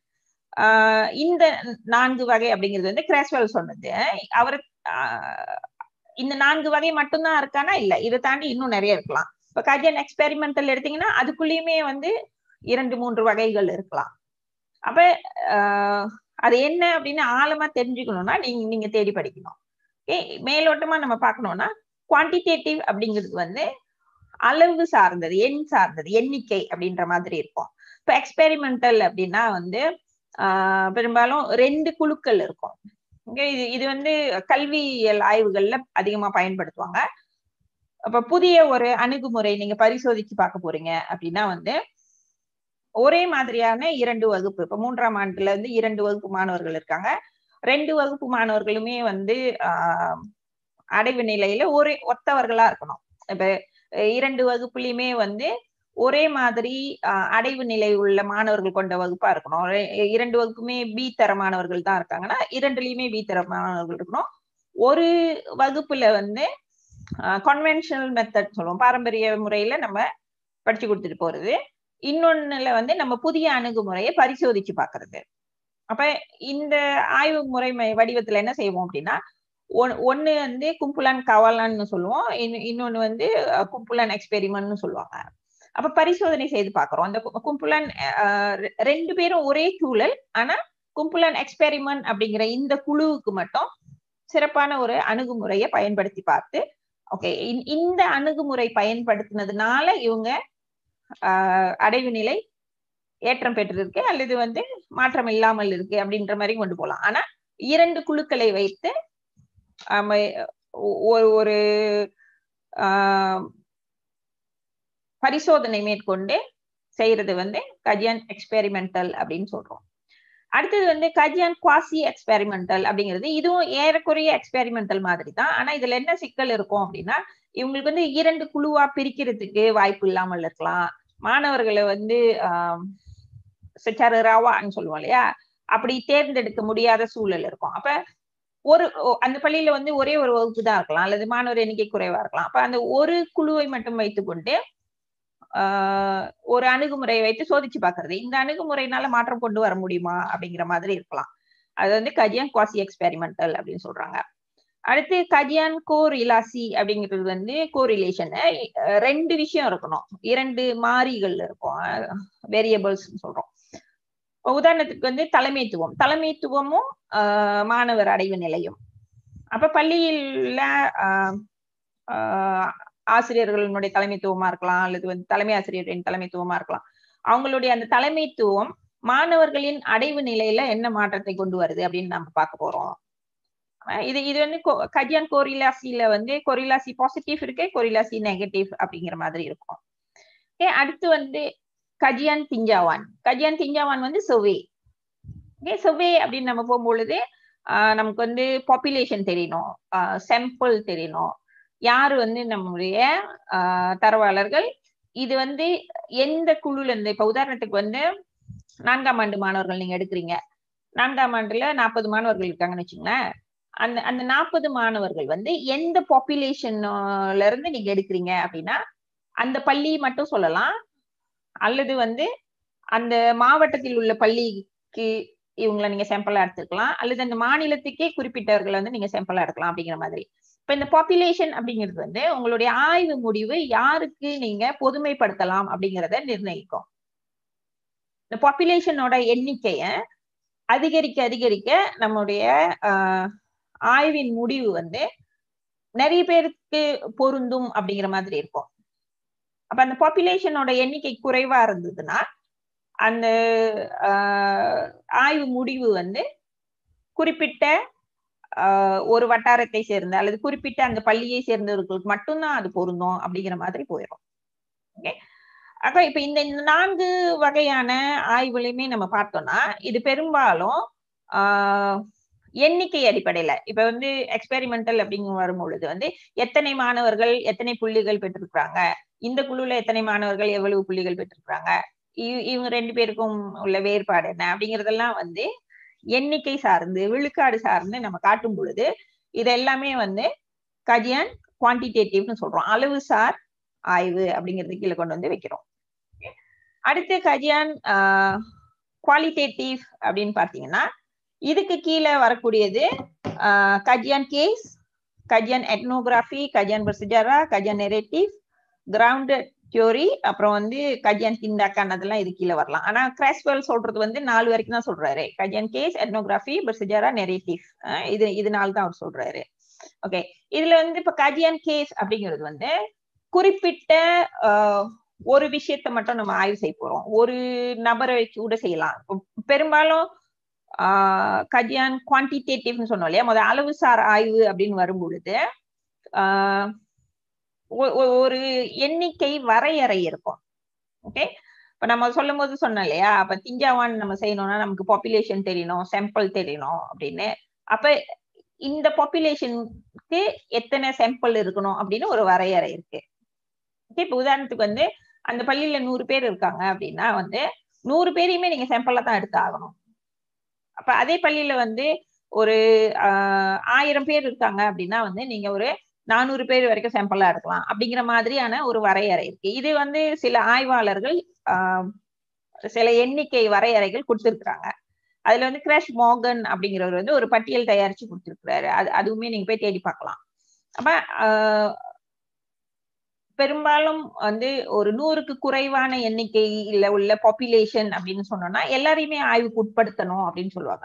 ஆஹ் இந்த நான்கு வகை அப்படிங்கிறது வந்து கிராஸ்வெல் சொன்னது அவர் ஆஹ் இந்த நான்கு வகை மட்டும்தான் இருக்கானா இல்ல இதை தாண்டி இன்னும் நிறைய இருக்கலாம் இப்ப கஜன் எக்ஸ்பெரிமெண்டல் எடுத்தீங்கன்னா அதுக்குள்ளேயுமே வந்து இரண்டு மூன்று வகைகள் இருக்கலாம் அப்ப ஆஹ் அது என்ன அப்படின்னு ஆழமா தெரிஞ்சுக்கணும்னா நீங்க நீங்க தேடி படிக்கணும் ஓகே மேலோட்டமா நம்ம பார்க்கணும்னா குவான்டிடேட்டிவ் அப்படிங்கிறது வந்து அளவு சார்ந்தது எண் சார்ந்தது எண்ணிக்கை அப்படின்ற மாதிரி இருக்கும் இப்ப எக்ஸ்பெரிமெண்டல் அப்படின்னா வந்து ஆஹ் பெரும்பாலும் ரெண்டு குழுக்கள் இருக்கும் Okay, இது இது வந்து கல்வியியல் ஆய்வுகள்ல அதிகமா பயன்படுத்துவாங்க அப்ப புதிய ஒரு அணுகுமுறை நீங்க பரிசோதிச்சு பார்க்க போறீங்க அப்படின்னா வந்து ஒரே மாதிரியான இரண்டு வகுப்பு இப்ப மூன்றாம் ஆண்டுல இருந்து இரண்டு வகுப்பு மாணவர்கள் இருக்காங்க ரெண்டு வகுப்பு மாணவர்களுமே வந்து ஆஹ் அடைவு நிலையில ஒரே ஒத்தவர்களா இருக்கணும் இப்ப அஹ் இரண்டு வகுப்புலயுமே வந்து ஒரே மாதிரி ஆஹ் அடைவு நிலை உள்ள மாணவர்கள் கொண்ட வகுப்பா இருக்கணும் ரெ- இரண்டு வகுப்புமே பி தர மாணவர்கள் தான் இருக்காங்கன்னா இரண்டுலயுமே பி தர மாணவர்கள் இருக்கணும் ஒரு வகுப்புல வந்து கன்வென்ஷனல் மெத்தட் சொல்லுவோம் பாரம்பரிய முறையில நம்ம படிச்சு கொடுத்துட்டு போறது இன்னொன்னுல வந்து நம்ம புதிய அணுகுமுறையை பரிசோதிச்சு பார்க்கிறது அப்ப இந்த ஆய்வு முறை ம- வடிவத்துல என்ன செய்வோம் அப்படின்னா ஒன்- ஒண்ணு வந்து கும்புலான் கவாலான்னு சொல்லுவோம் இன்னொ- இன்னொன்னு வந்து அஹ், கும்புலான் எக்ஸ்பெரிமெண்ட்னு சொல்லுவாங்க அப்ப பரிசோதனை செய்து பார்க்கிறோம் அந்த கு- கும்புலான் அஹ், ரெ- ரெண்டு பேரும் ஒரே சூழல் ஆனா கும்புலான் எக்ஸ்பெரிமெண்ட் அப்படிங்கிற இந்த குழுவுக்கு மட்டும் சிறப்பான ஒரு அணுகுமுறையை பயன்படுத்தி பார்த்து ஓகே இந்த அணுகுமுறை பயன்படுத்தினதுனால இவங்க ஆஹ் அடைவு நிலை ஏற்றம் பெற்றிருக்கு அல்லது வந்து மாற்றம் இல்லாமல் இருக்கு அப்படின்ற மாதிரி கொண்டு போகலாம் ஆனா இரண்டு குழுக்களை வைத்து ஆம, ஒ- ஒரு ஒரு ஆஹ் பரிசோதனை மேற்கொண்டு செய்யறது வந்து கஜியான் எக்ஸ்பெரிமெண்டல் அப்படின்னு சொல்றோம் அடுத்தது வந்து கஜியான் குவாசி எக்ஸ்பெரிமெண்டல் அப்படிங்கிறது இதுவும் ஏறக்குறைய எக்ஸ்பெரிமெண்டல் மாதிரி தான் ஆனா இதுல என்ன சிக்கல் இருக்கும் அப்படின்னா இவங்களுக்கு வந்து இரண்டு குழுவா பிரிக்கிறதுக்கு வாய்ப்பு இல்லாமல் இருக்கலாம் மாணவர்களை வந்து ஆஹ் செச்சாரு ராவான்னு சொல்லுவோம் இல்லையா அப்படி தேர்ந்தெடுக்க முடியாத சூழல் இருக்கும் அப்ப ஒரு ஒ- அந்த பள்ளியில வந்து ஒரே ஒரு வகுப்பு தான் இருக்கலாம் அல்லது மாணவர் எண்ணிக்கை குறைவா இருக்கலாம் அப்ப அந்த ஒரு குழுவை மட்டும் வைத்துக்கொண்டு ஆஹ் ஒரு அணுகுமுறையை வைத்து சோதிச்சு பாக்குறது இந்த அணுகுமுறையினால மாற்றம் கொண்டு வர முடியுமா அப்படிங்கிற மாதிரி இருக்கலாம் அது வந்து கஜியான் குவாசி எக்ஸ்பெரிமெண்டல் அப்படின்னு சொல்றாங்க அடுத்து கஜியான் கோர் இலாசி அப்படிங்கிறது வந்து கோரிலேஷன் ரெண்டு விஷயம் இருக்கணும் இரண்டு மாறிகள் இருக்கும் வேரியபிள்ஸ் சொல்றோம் உதாரணத்துக்கு வந்து தலைமைத்துவம் தலைமைத்துவமும் ஆஹ் மாணவர் அடைவு நிலையும் அப்ப பள்ளியில ஆஹ் ஆஹ் ஆசிரியர்களுடைய தலைமைத்துவமா இருக்கலாம் அல்லது வந்து தலைமை ஆசிரியரின் தலைமைத்துவமா இருக்கலாம் அவங்களுடைய அந்த தலைமைத்துவம் மாணவர்களின் அடைவு நிலையில என்ன மாற்றத்தை கொண்டு வருது அப்படின்னு நம்ம பார்க்க போறோம் இது இது வந்து கஜியான் கோரிலாசில வந்து கொரிலாசி பாசிட்டிவ் இருக்கு கொரிலாசி நெகட்டிவ் அப்படிங்கிற மாதிரி இருக்கும் ஓகே அடுத்து வந்து கஜியான் திஞ்சாவான் கஜியான் திஞ்சாவான் வந்து சொவே ஓகே சொவே அப்படின்னு நம்ம போகும்பொழுது நமக்கு வந்து பாப்புலேஷன் தெரியணும் சாம்பிள் தெரியணும் யாரு வந்து நம்முடைய தரவாளர்கள் இது வந்து எந்த குழுல இருந்து இப்ப உதாரணத்துக்கு வந்து நான்காம் ஆண்டு மாணவர்கள் நீங்க எடுக்கிறீங்க நான்காம் ஆண்டுல நாற்பது மாணவர்கள் இருக்காங்கன்னு வச்சுங்களேன் அந்த அந்த நாற்பது மாணவர்கள் வந்து எந்த பாப்புலேஷன்ல இருந்து நீங்க எடுக்கிறீங்க அப்படின்னா அந்த பள்ளி மட்டும் சொல்லலாம் அல்லது வந்து அந்த மாவட்டத்தில் உள்ள பள்ளிக்கு இவங்களை நீங்க சாம்பிளா எடுத்துக்கலாம் அல்லது அந்த மாநிலத்துக்கே குறிப்பிட்டவர்களை வந்து நீங்க சாம்பிளா எடுக்கலாம் அப்படிங்கிற மாதிரி இப்ப இந்த பாப்புலேஷன் அப்படிங்கிறது வந்து உங்களுடைய ஆய்வு முடிவு யாருக்கு நீங்க பொதுமைப்படுத்தலாம் அப்படிங்கிறத நிர்ணயிக்கும் இந்த பாப்புலேஷனோட எண்ணிக்கைய அதிகரிக்க அதிகரிக்க நம்முடைய ஆஹ் ஆய்வின் முடிவு வந்து நிறைய பேருக்கு பொருந்தும் அப்படிங்கிற மாதிரி இருக்கும் அப்ப அந்த பாப்புலேஷனோட எண்ணிக்கை குறைவா இருந்ததுன்னா அந்த ஆய்வு முடிவு வந்து குறிப்பிட்ட ஒரு வட்டாரத்தை சேர்ந்த அல்லது குறிப்பிட்ட அந்த பள்ளியை சேர்ந்தவர்களுக்கு மட்டும்தான் அது பொருந்தும் அப்படிங்கிற மாதிரி போயிடும் ஓகே அப்ப இப்ப இந்த இந்த நான்கு வகையான ஆய்வுலையுமே நம்ம பார்த்தோம்னா இது பெரும்பாலும் ஆஹ் எண்ணிக்கை அடிப்படையில இப்ப வந்து எக்ஸ்பெரிமெண்டல் அப்படிங்க வரும் பொழுது வந்து எத்தனை மாணவர்கள் எத்தனை புள்ளிகள் பெற்றிருக்கிறாங்க இந்த குழுல எத்தனை மாணவர்கள் எவ்வளவு புள்ளிகள் பெற்றிருக்கிறாங்க இவங்க ரெண்டு பேருக்கும் உள்ள வேறுபாடு என்ன அப்படிங்கறதெல்லாம் வந்து எண்ணிக்கை சார்ந்து விழுக்காடு சார்ந்து நம்ம காட்டும் பொழுது இது எல்லாமே வந்து கஜியான் குவான்டிடேட்டிவ்னு சொல்றோம் அளவு சார் ஆய்வு அப்படிங்கிறது கீழே கொண்டு வந்து வைக்கிறோம் அடுத்து கஜியான் குவாலிட்டேட்டிவ் அப்படின்னு பாத்தீங்கன்னா இதுக்கு கீழே வரக்கூடியது கஜியான் கேஸ் கஜியான் எட்னோகிராஃபி கஜியான் பிரசிஜரா கஜியான் நெரேட்டிவ் கிரவுண்டட் தியோரி அப்புறம் வந்து கஜியான் திண்டாக்கான் அதெல்லாம் இது கீழே வரலாம் ஆனா கிராஸ்வெல் சொல்றது வந்து நாலு வரைக்கும் தான் சொல்றாரு கஜியான் கேஸ் எட்னோகிராஃபி பிரசிஜரா நெரேட்டிவ் இது இது நாலு தான் அவர் சொல்றாரு ஓகே இதுல வந்து இப்ப கஜியான் கேஸ் அப்படிங்கிறது வந்து குறிப்பிட்ட ஒரு விஷயத்த மட்டும் நம்ம ஆய்வு செய்ய போறோம் ஒரு நபரை வச்சு கூட செய்யலாம் பெரும்பாலும் ஆஹ் கஜியான் குவான்டிடேட்டிவ்னு சொன்னோம் இல்லையா முதல் அளவுசார் ஆய்வு அப்படின்னு வரும் பொழுது ஆஹ் ஒரு எண்ணிக்கை வரையறை இருக்கும் ஓகே இப்ப நம்ம சொல்லும் போது சொன்னோம் இல்லையா அப்ப திஞ்சாவான் நம்ம செய்யணும்னா நமக்கு பாப்புலேஷன் தெரியணும் சாம்பிள் தெரியணும் அப்படின்னு அப்ப இந்த பாப்புலேஷனுக்கு எத்தனை சாம்பிள் இருக்கணும் அப்படின்னு ஒரு வரையறை இருக்கு ஓகே இப்ப உதாரணத்துக்கு வந்து அந்த பள்ளியில நூறு பேர் இருக்காங்க அப்படின்னா வந்து நூறு பேரையுமே நீங்க சாம்பிளா தான் எடுத்து ஆகணும் அப்ப அதே பள்ளியில வந்து ஒரு ஆஹ் ஆயிரம் பேர் இருக்காங்க அப்படின்னா வந்து நீங்க ஒரு நானூறு பேர் வரைக்கும் சாம்பிளா எடுக்கலாம் அப்படிங்கிற மாதிரியான ஒரு வரையறை இருக்கு இது வந்து சில ஆய்வாளர்கள் ஆஹ் சில எண்ணிக்கை வரையறைகள் கொடுத்திருக்கிறாங்க அதுல வந்து கிராஷ் மோகன் அப்படிங்கிறவர் வந்து ஒரு பட்டியல் தயாரிச்சு கொடுத்திருக்கிறாரு அது அதுவுமே நீங்க போய் தேடி பார்க்கலாம் அப்ப ஆஹ் பெரும்பாலும் வந்து ஒரு நூறுக்கு குறைவான எண்ணிக்கையில உள்ள பாப்புலேஷன் அப்படின்னு சொன்னோம்னா எல்லாரையுமே ஆய்வுக்கு உட்படுத்தணும் அப்படின்னு சொல்லுவாங்க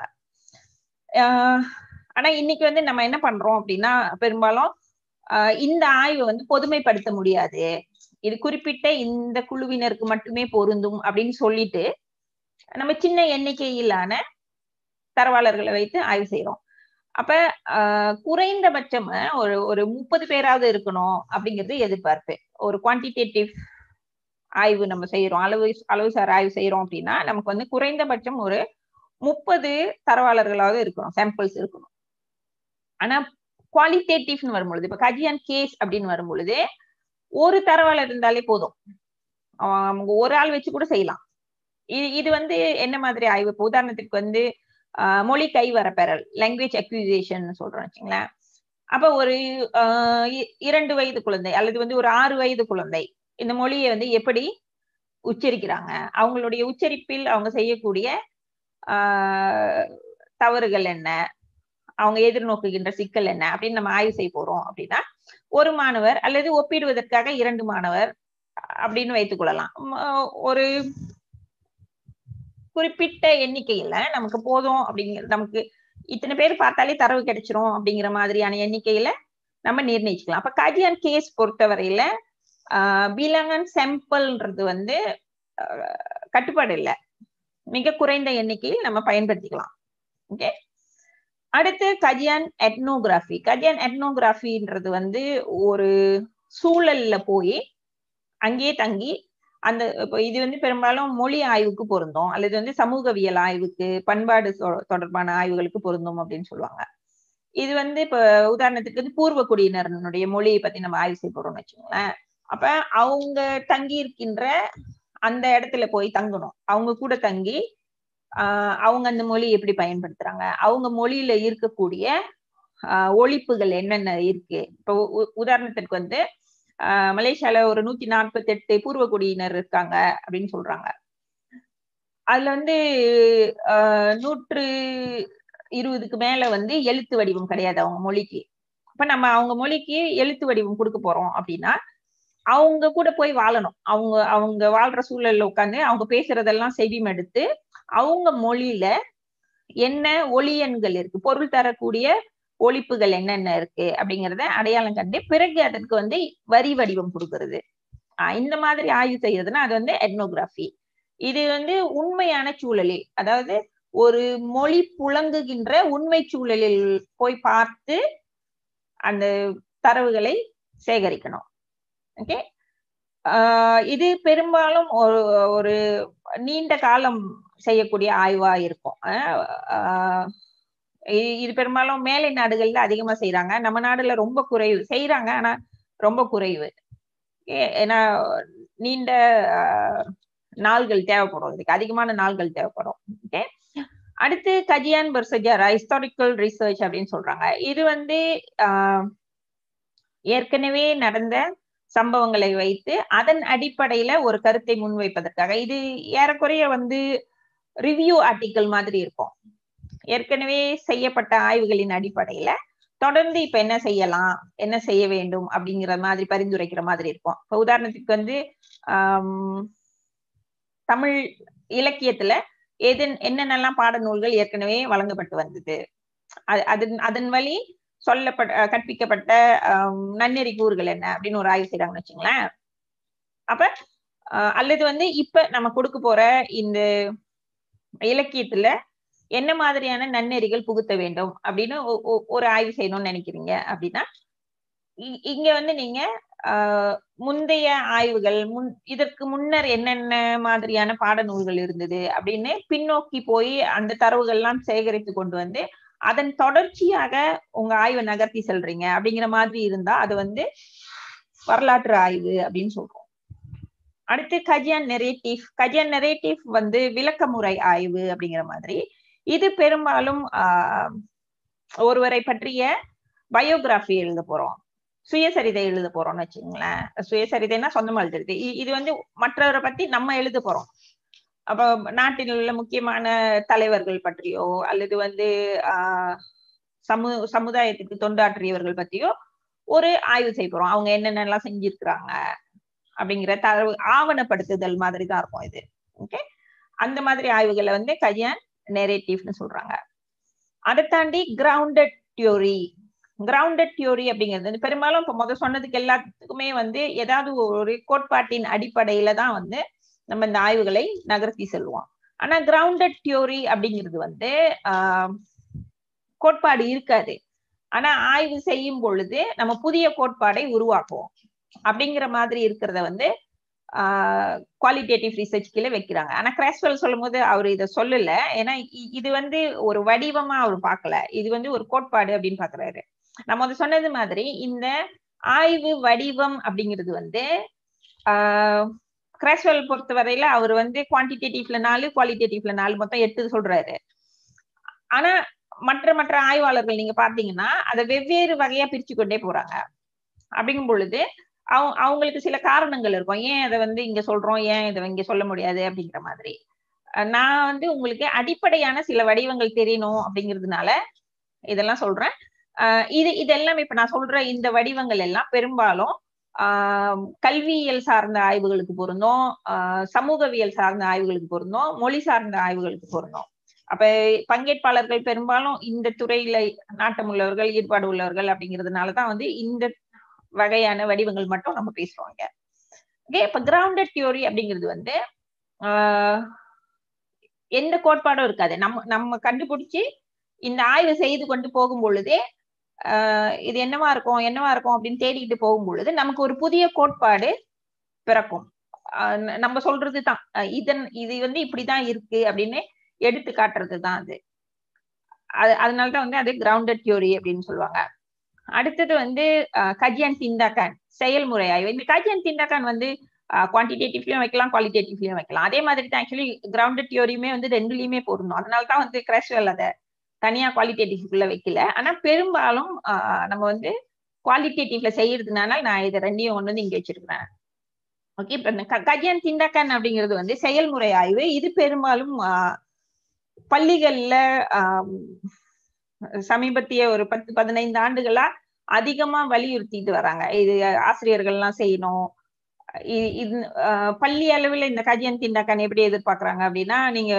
ஆனா இன்னைக்கு வந்து நம்ம என்ன பண்றோம் அப்படின்னா பெரும்பாலும் இந்த ஆய்வு வந்து பொதுமைப்படுத்த முடியாது இது குறிப்பிட்ட இந்த குழுவினருக்கு மட்டுமே பொருந்தும் அப்படின்னு சொல்லிட்டு நம்ம சின்ன எண்ணிக்கையிலான தரவாளர்களை வைத்து ஆய்வு செய்யறோம் அப்ப குறைந்தபட்சம் ஒரு ஒரு முப்பது பேராவது இருக்கணும் அப்படிங்கிறது எதிர்பார்ப்பு ஒரு குவான்டிடேட்டிவ் ஆய்வு நம்ம செய்யறோம் அளவு அளவுசார் ஆய்வு செய்யறோம் அப்படின்னா நமக்கு வந்து குறைந்தபட்சம் ஒரு முப்பது தரவாளர்களாவது இருக்கணும் சாம்பிள்ஸ் இருக்கணும் ஆனா குவாலிட்டேட்டிவ்னு வரும்பொழுது இப்ப கஜியான் கேஸ் அப்படின்னு வரும்பொழுது ஒரு தரவாளர் இருந்தாலே போதும் அவங்க ஒரு ஆள் வச்சு கூட செய்யலாம் இது இது வந்து என்ன மாதிரி ஆய்வு இப்போ உதாரணத்துக்கு வந்து மொழி கைவரப்பெறல் லாங்குவேஜ் அக்யூசேஷன் சொல்றோம் வச்சுங்களேன் அப்ப ஒரு இரண்டு வயது குழந்தை அல்லது வந்து ஒரு ஆறு வயது குழந்தை இந்த மொழியை வந்து எப்படி உச்சரிக்கிறாங்க அவங்களுடைய உச்சரிப்பில் அவங்க செய்யக்கூடிய ஆஹ் தவறுகள் என்ன அவங்க எதிர்நோக்குகின்ற சிக்கல் என்ன அப்படின்னு நம்ம ஆய்வு செய்ய போறோம் அப்படின்னா ஒரு மாணவர் அல்லது ஒப்பிடுவதற்காக இரண்டு மாணவர் அப்படின்னு வைத்துக் கொள்ளலாம் ஒரு குறிப்பிட்ட எண்ணிக்கையில நமக்கு போதும் அப்படிங்கிற நமக்கு இத்தனை பேர் பார்த்தாலே தரவு கிடைச்சிரும் அப்படிங்கிற மாதிரியான எண்ணிக்கையில நம்ம நிர்ணயிச்சுக்கலாம் அப்ப காஜியான் கேஸ் பொறுத்தவரையில பீலாங்கன் சாம்பிள்ன்றது வந்து கட்டுப்பாடு இல்லை மிக குறைந்த எண்ணிக்கையில் நம்ம பயன்படுத்திக்கலாம் ஓகே அடுத்து கஜியான் எட்னோகிராஃபி கஜியான் எட்னோகிராஃபின்றது வந்து ஒரு சூழல்ல போய் அங்கேயே தங்கி அந்த இப்போ இது வந்து பெரும்பாலும் மொழி ஆய்வுக்கு பொருந்தும் அல்லது வந்து சமூகவியல் ஆய்வுக்கு பண்பாடு தொடர்பான ஆய்வுகளுக்கு பொருந்தும் அப்படின்னு சொல்லுவாங்க இது வந்து இப்ப உதாரணத்துக்கு வந்து பூர்வ குடியினருடைய மொழியை பத்தி நம்ம ஆய்வு செய்ய போறோம்னு வச்சுக்கோங்களேன் அப்ப அவங்க தங்கி இருக்கின்ற அந்த இடத்துல போய் தங்கணும் அவங்க கூட தங்கி ஆஹ் அவங்க அந்த மொழி எப்படி பயன்படுத்துறாங்க அவங்க மொழியில இருக்கக்கூடிய ஆஹ் ஒழிப்புகள் என்னென்ன இருக்கு இப்போ உதாரணத்திற்கு வந்து ஆஹ் மலேசியால ஒரு நூத்தி நாற்பத்தி எட்டு பூர்வ குடியினர் இருக்காங்க அப்படின்னு சொல்றாங்க அதுல வந்து ஆஹ் நூற்று இருபதுக்கு மேல வந்து எழுத்து வடிவம் கிடையாது அவங்க மொழிக்கு அப்ப நம்ம அவங்க மொழிக்கு எழுத்து வடிவம் கொடுக்க போறோம் அப்படின்னா அவங்க கூட போய் வாழணும் அவங்க அவங்க வாழ்ற சூழல்ல உட்காந்து அவங்க பேசுறதெல்லாம் செவிமெடுத்து அவங்க மொழியில என்ன ஒளியன்கள் இருக்கு பொருள் தரக்கூடிய ஒழிப்புகள் என்னென்ன இருக்கு அப்படிங்கிறத அடையாளம் கண்டு பிறகு அதற்கு வந்து வரி வடிவம் கொடுக்கறது இந்த மாதிரி ஆய்வு செய்யறதுன்னா அது வந்து எட்னோகிராஃபி இது வந்து உண்மையான சூழலில் அதாவது ஒரு மொழி புழங்குகின்ற உண்மை சூழலில் போய் பார்த்து அந்த தரவுகளை சேகரிக்கணும் ஓகே இது பெரும்பாலும் ஒரு ஒரு நீண்ட காலம் செய்யக்கூடிய ஆய்வா இருக்கும் இது பெரும்பாலும் மேலை நாடுகள்ல அதிகமா செய்யறாங்க நம்ம நாடுல ரொம்ப குறைவு செய்யறாங்க ஆனா ரொம்ப குறைவு ஏன்னா நீண்ட நாள்கள் தேவைப்படும் இதுக்கு அதிகமான நாள்கள் தேவைப்படும் ஓகே அடுத்து கஜியான் பர்சஜாரா ஹிஸ்டாரிக்கல் ரிசர்ச் அப்படின்னு சொல்றாங்க இது வந்து ஏற்கனவே நடந்த சம்பவங்களை வைத்து அதன் அடிப்படையில ஒரு கருத்தை முன்வைப்பதற்காக இது ஏறக்குறைய வந்து ரிவ்யூ ஆர்டிக்கல் மாதிரி இருக்கும் ஏற்கனவே செய்யப்பட்ட ஆய்வுகளின் அடிப்படையில தொடர்ந்து இப்ப என்ன செய்யலாம் என்ன செய்ய வேண்டும் அப்படிங்கிற மாதிரி பரிந்துரைக்கிற மாதிரி இருக்கும் இப்ப உதாரணத்துக்கு வந்து ஆஹ் தமிழ் இலக்கியத்துல எது என்னென்னலாம் பாடநூல்கள் ஏற்கனவே வழங்கப்பட்டு வந்தது அதன் அதன் வழி சொல்லப்பட்ட கற்பிக்கப்பட்ட நன்னெறி கூறுகள் என்ன அப்படின்னு ஒரு ஆய்வு செய்யறாங்கன்னு வச்சுங்களேன் அப்ப அல்லது வந்து இப்ப நம்ம கொடுக்க போற இந்த இலக்கியத்துல என்ன மாதிரியான நன்னெறிகள் புகுத்த வேண்டும் அப்படின்னு ஒரு ஆய்வு செய்யணும்னு நினைக்கிறீங்க அப்படின்னா இங்க வந்து நீங்க முந்தைய ஆய்வுகள் முன் இதற்கு முன்னர் என்னென்ன மாதிரியான பாடநூல்கள் இருந்தது அப்படின்னு பின்னோக்கி போய் அந்த தரவுகள்லாம் சேகரித்து கொண்டு வந்து அதன் தொடர்ச்சியாக உங்க ஆய்வை நகர்த்தி செல்றீங்க அப்படிங்கிற மாதிரி இருந்தா அது வந்து வரலாற்று ஆய்வு அப்படின்னு சொல்றோம் அடுத்து கஜியான் நெரேட்டிவ் கஜியான் நெரேட்டிவ் வந்து விளக்கமுறை ஆய்வு அப்படிங்கிற மாதிரி இது பெரும்பாலும் ஆஹ் ஒருவரை பற்றிய பயோகிராஃபி எழுத போறோம் சுயசரிதை எழுத போறோம்னு வச்சுங்களேன் சுயசரிதைன்னா சொந்தமா எழுதுறது இது வந்து மற்றவரை பத்தி நம்ம எழுத போறோம் அப்ப நாட்டில் உள்ள முக்கியமான தலைவர்கள் பற்றியோ அல்லது வந்து ஆஹ் சமு சமுதாயத்துக்கு தொண்டாற்றியவர்கள் பத்தியோ ஒரு ஆய்வு செய்ய போறோம் அவங்க என்னென்னலாம் செஞ்சிருக்கிறாங்க அப்படிங்கிற தரவு ஆவணப்படுத்துதல் மாதிரி தான் இருக்கும் இது ஓகே அந்த மாதிரி ஆய்வுகளை வந்து கஜியான் நெரேட்டிவ்னு சொல்றாங்க அதை தாண்டி கிரவுண்டட் தியோரி கிரவுண்டட் தியோரி அப்படிங்கிறது வந்து பெரும்பாலும் இப்போ முதல் சொன்னதுக்கு எல்லாத்துக்குமே வந்து ஏதாவது ஒரு கோட்பாட்டின் அடிப்படையில தான் வந்து நம்ம இந்த ஆய்வுகளை நகர்த்தி செல்வோம் ஆனா கிரவுண்டட் தியோரி அப்படிங்கிறது வந்து ஆஹ் கோட்பாடு இருக்காது ஆனா ஆய்வு செய்யும் பொழுது நம்ம புதிய கோட்பாடை உருவாக்குவோம் அப்படிங்கிற மாதிரி இருக்கிறத வந்து குவாலிட்டேட்டிவ் ரிசர்ச் கீழே வைக்கிறாங்க ஆனா கிராஸ்வெல் சொல்லும் போது அவர் இதை சொல்லல ஏன்னா இது வந்து ஒரு வடிவமா அவர் பார்க்கல இது வந்து ஒரு கோட்பாடு அப்படின்னு பாக்குறாரு நம்ம அது சொன்னது மாதிரி இந்த ஆய்வு வடிவம் அப்படிங்கிறது வந்து ஆஹ் கிராஸ்வெல் பொறுத்த வரையில அவர் வந்து குவான்டிடேட்டிவ்ல நாலு குவாலிட்டேட்டிவ்ல நாலு மொத்தம் எட்டு சொல்றாரு ஆனா மற்ற மற்ற ஆய்வாளர்கள் நீங்க பாத்தீங்கன்னா அதை வெவ்வேறு வகையா பிரிச்சு கொண்டே போறாங்க அப்படிங்கும் பொழுது அவங்க அவங்களுக்கு சில காரணங்கள் இருக்கும் ஏன் அதை வந்து இங்க சொல்றோம் ஏன் இதை இங்க சொல்ல முடியாது அப்படிங்கிற மாதிரி அஹ் நான் வந்து உங்களுக்கு அடிப்படையான சில வடிவங்கள் தெரியணும் அப்படிங்கிறதுனால இதெல்லாம் சொல்றேன் ஆஹ் இது இதெல்லாம் இப்ப நான் சொல்ற இந்த வடிவங்கள் எல்லாம் பெரும்பாலும் ஆஹ் கல்வியியல் சார்ந்த ஆய்வுகளுக்கு பொருந்தும் ஆஹ் சமூகவியல் சார்ந்த ஆய்வுகளுக்கு பொருந்தும் மொழி சார்ந்த ஆய்வுகளுக்கு பொருந்தும் அப்ப பங்கேற்பாளர்கள் பெரும்பாலும் இந்த துறையில நாட்டம் உள்ளவர்கள் ஈடுபாடு உள்ளவர்கள் அப்படிங்கிறதுனாலதான் வந்து இந்த வகையான வடிவங்கள் மட்டும் நம்ம பேசுவாங்க ஓகே இப்ப கிரவுண்டட் தியோரி அப்படிங்கிறது வந்து ஆஹ் எந்த கோட்பாடும் இருக்காது நம்ம நம்ம கண்டுபிடிச்சு இந்த ஆய்வு செய்து கொண்டு போகும் பொழுதே ஆஹ் இது என்னவா இருக்கும் என்னவா இருக்கும் அப்படின்னு தேடிக்கிட்டு போகும் பொழுது நமக்கு ஒரு புதிய கோட்பாடு பிறக்கும் ஆஹ் ந- நம்ம சொல்றதுதான் ஆஹ் இதன் இது வந்து இப்படிதான் இருக்கு அப்படின்னு எடுத்து காட்டுறது தான் அது அது அதனாலதான் வந்து அது கிரவுண்டட் தியோரி அப்படின்னு சொல்லுவாங்க அடுத்தது வந்து கஜியன் திண்டாக்கான் செயல்முறை ஆய்வு இந்த கஜியன் திண்டாக்கான் வந்து குவான்டிடேட்டிவ்லயும் வைக்கலாம் குவாலிட்டேட்டிவ்லயும் வைக்கலாம் அதே மாதிரி தான் ஆக்சுவலி கிரவுண்டட் தியோரியுமே வந்து ரெண்டுலயுமே பொருந்தும் அதனால தான் வந்து கிரஷுவல் அதை தனியா குவாலிட்டேட்டிவ்ல வைக்கல ஆனா பெரும்பாலும் ஆஹ் நம்ம வந்து குவாலிட்டேட்டிவ்ல செய்யறதுனால நான் இதை ரெண்டையும் கொண்டு வந்து இங்க வச்சிருக்கிறேன் ஓகே இப்ப இந்த க- கஜியன் திண்டாக்கன் அப்படிங்கிறது வந்து செயல்முறை ஆய்வு இது பெரும்பாலும் ஆஹ் பள்ளிகள்ல ஆஹ் சமீபத்திய ஒரு பத்து பதினைந்து ஆண்டுகளா அதிகமா வலியுறுத்திட்டு வராங்க இது ஆசிரியர்கள்லாம் செய்யணும் இ- இது ஆஹ் பள்ளி அளவில் இந்த கஜியன் திண்டாக்கன் எப்படி எதிர்பார்க்கறாங்க அப்படின்னா நீங்க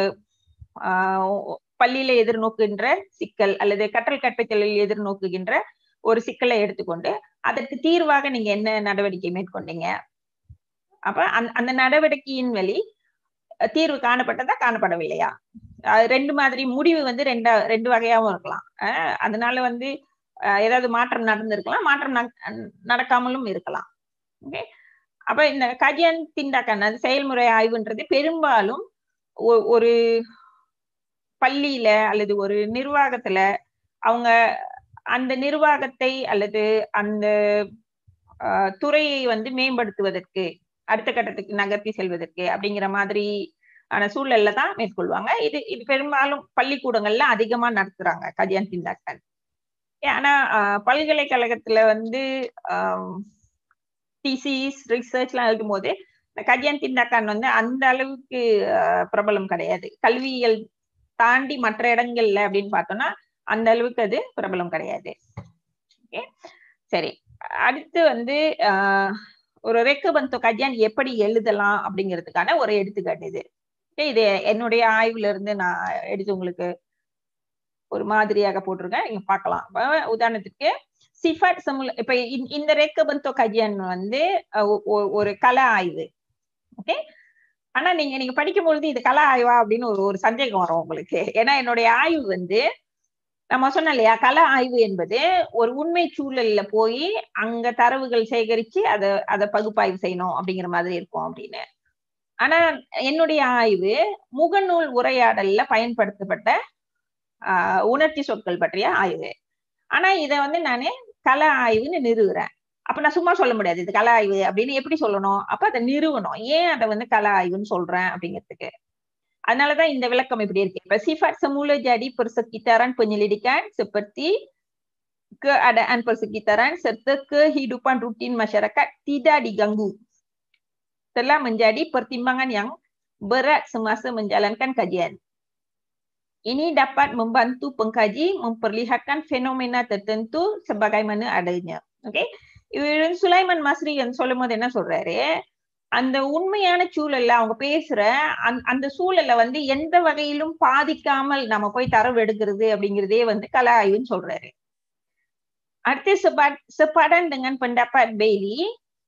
ஆஹ் பள்ளியில எதிர்நோக்குகின்ற சிக்கல் அல்லது கற்றல் கற்பித்தலில் எதிர்நோக்குகின்ற ஒரு சிக்கலை எடுத்துக்கொண்டு அதற்கு தீர்வாக நீங்க என்ன நடவடிக்கை மேற்கொண்டீங்க அப்ப அந்த அந்த நடவடிக்கையின் வழி அஹ், தீர்வு காணப்பட்டதா காணப்படவில்லையா அது ரெண்டு மாதிரி முடிவு வந்து ரெண்டா ரெண்டு வகையாவும் இருக்கலாம் அஹ், அதனால வந்து அஹ், ஏதாவது மாற்றம் நடந்திருக்கலாம் மாற்றம் நட- நடக்காமலும் இருக்கலாம் ஓகே அப்ப இந்த கஜியன் திண்டாக்கன் அது செயல்முறை ஆய்வுன்றது பெரும்பாலும் ஒ- ஒரு பள்ளியில அல்லது ஒரு நிர்வாகத்துல அவங்க அந்த நிர்வாகத்தை அல்லது அந்த ஆஹ், துறையை வந்து மேம்படுத்துவதற்கு அடுத்த கட்டத்துக்கு நகர்த்தி செல்வதற்கு அப்படிங்கிற மாதிரி ஆன சூழல்ல தான் மேற்கொள்வாங்க இது இது பெரும்பாலும் பள்ளிக்கூடங்கள்ல அதிகமா நடத்துறாங்க கஜியான் திண்டாக்கள் ஆனா ஆஹ், பல்கலைக்கழகத்துல வந்து டிசிஸ் ரிசர்ச் எல்லாம் எழுதும் போது இந்த கஜியான் திண்டாக்கான் வந்து அந்த அளவுக்கு ஆஹ், பிரபலம் கிடையாது கல்வியியல் தாண்டி மற்ற இடங்கள்ல அப்படின்னு பார்த்தோம்னா அந்த அளவுக்கு அது பிரபலம் கிடையாது ஓகே சரி அடுத்து வந்து ஆஹ், ஒரு ரெக்கபந்தோ கஜியான் எப்படி எழுதலாம் அப்படிங்கிறதுக்கான ஒரு எடுத்துக்காட்டு இது Okay, இது என்னுடைய ஆய்வுல இருந்து நான் எடுத்து உங்களுக்கு ஒரு மாதிரியாக போட்டிருக்கேன் நீங்க பார்க்கலாம் அப்ப உதாரணத்துக்கு சிஃபட் சமுல இப்ப இந்த- இந்த ரெக்கபந்தோ கஜியான் வந்து அஹ், ஒ- ஒ- ஒரு கல ஆய்வு ஓகே ஆனா நீங்க நீங்க படிக்கும் பொழுது இது கல ஆய்வா அப்படின்னு ஒரு ஒரு சந்தேகம் வரும் உங்களுக்கு ஏன்னா என்னுடைய ஆய்வு வந்து நம்ம சொன்னோம் இல்லையா கள ஆய்வு என்பது ஒரு உண்மை சூழல்ல போய் அங்க தரவுகள் சேகரிச்சு அதை அதை பகுப்பாய்வு செய்யணும் அப்படிங்கிற மாதிரி இருக்கும் அப்படின்னு ஆனா என்னுடைய ஆய்வு முகநூல் உரையாடல்ல பயன்படுத்தப்பட்ட ஆஹ் உணர்ச்சி சொற்கள் பற்றிய ஆய்வு ஆனா இத வந்து நானு கல ஆய்வுன்னு நிறுவுறேன் அப்ப நான் சும்மா சொல்ல முடியாது இது கல ஆய்வு அப்படின்னு எப்படி சொல்லணும் அப்ப அதை நிறுவனம் ஏன் அதை வந்து கல ஆய்வுன்னு சொல்றேன் அப்படிங்கிறதுக்கு அதனாலதான் இந்த விளக்கம் இப்படி இருக்கு இப்ப sifat semula jadi persekitaran penyelidikan seperti keadaan persekitaran serta kehidupan rutin masyarakat tidak diganggu telah menjadi pertimbangan yang berat semasa menjalankan kajian. Ini dapat membantu pengkaji memperlihatkan fenomena tertentu sebagaimana adanya. Okay? இவர் Sulaiman Masri சொல்லும் போது என்ன சொல்றாரு அந்த உண்மையான சூழல்ல அவங்க பேசுற அந்த அந்த சூழல்ல வந்து எந்த வகையிலும் பாதிக்காமல் நம்ம போய் தரவு எடுக்கிறது அப்படிங்கிறதே வந்து கல ஆய்வுன்னு சொல்றாரு அடுத்து sepa- sepadan dengan pendapat Bailey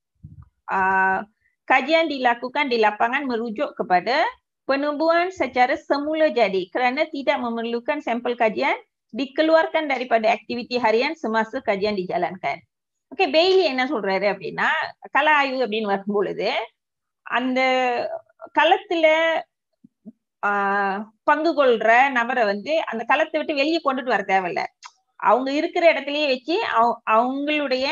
uh, kajian dilakukan di lapangan merujuk kepada penubuhan secara semula jadi kerana tidak memerlukan sampel kajian dikeluarkan daripada aktiviti harian semasa kajian dijalankan. Okay Bailey என்ன சொல்றாரு அப்படின்னா கள ஆய்வு அப்படின்னு வரும் பொழுது அந்த களத்துல ஆஹ் பங்கு கொள்ற நபரை வந்து அந்த களத்தை விட்டு வெளியே கொண்டுட்டு வர தேவையில்ல அவங்க இருக்கிற இடத்துலயே வச்சு அவ- அவங்களுடைய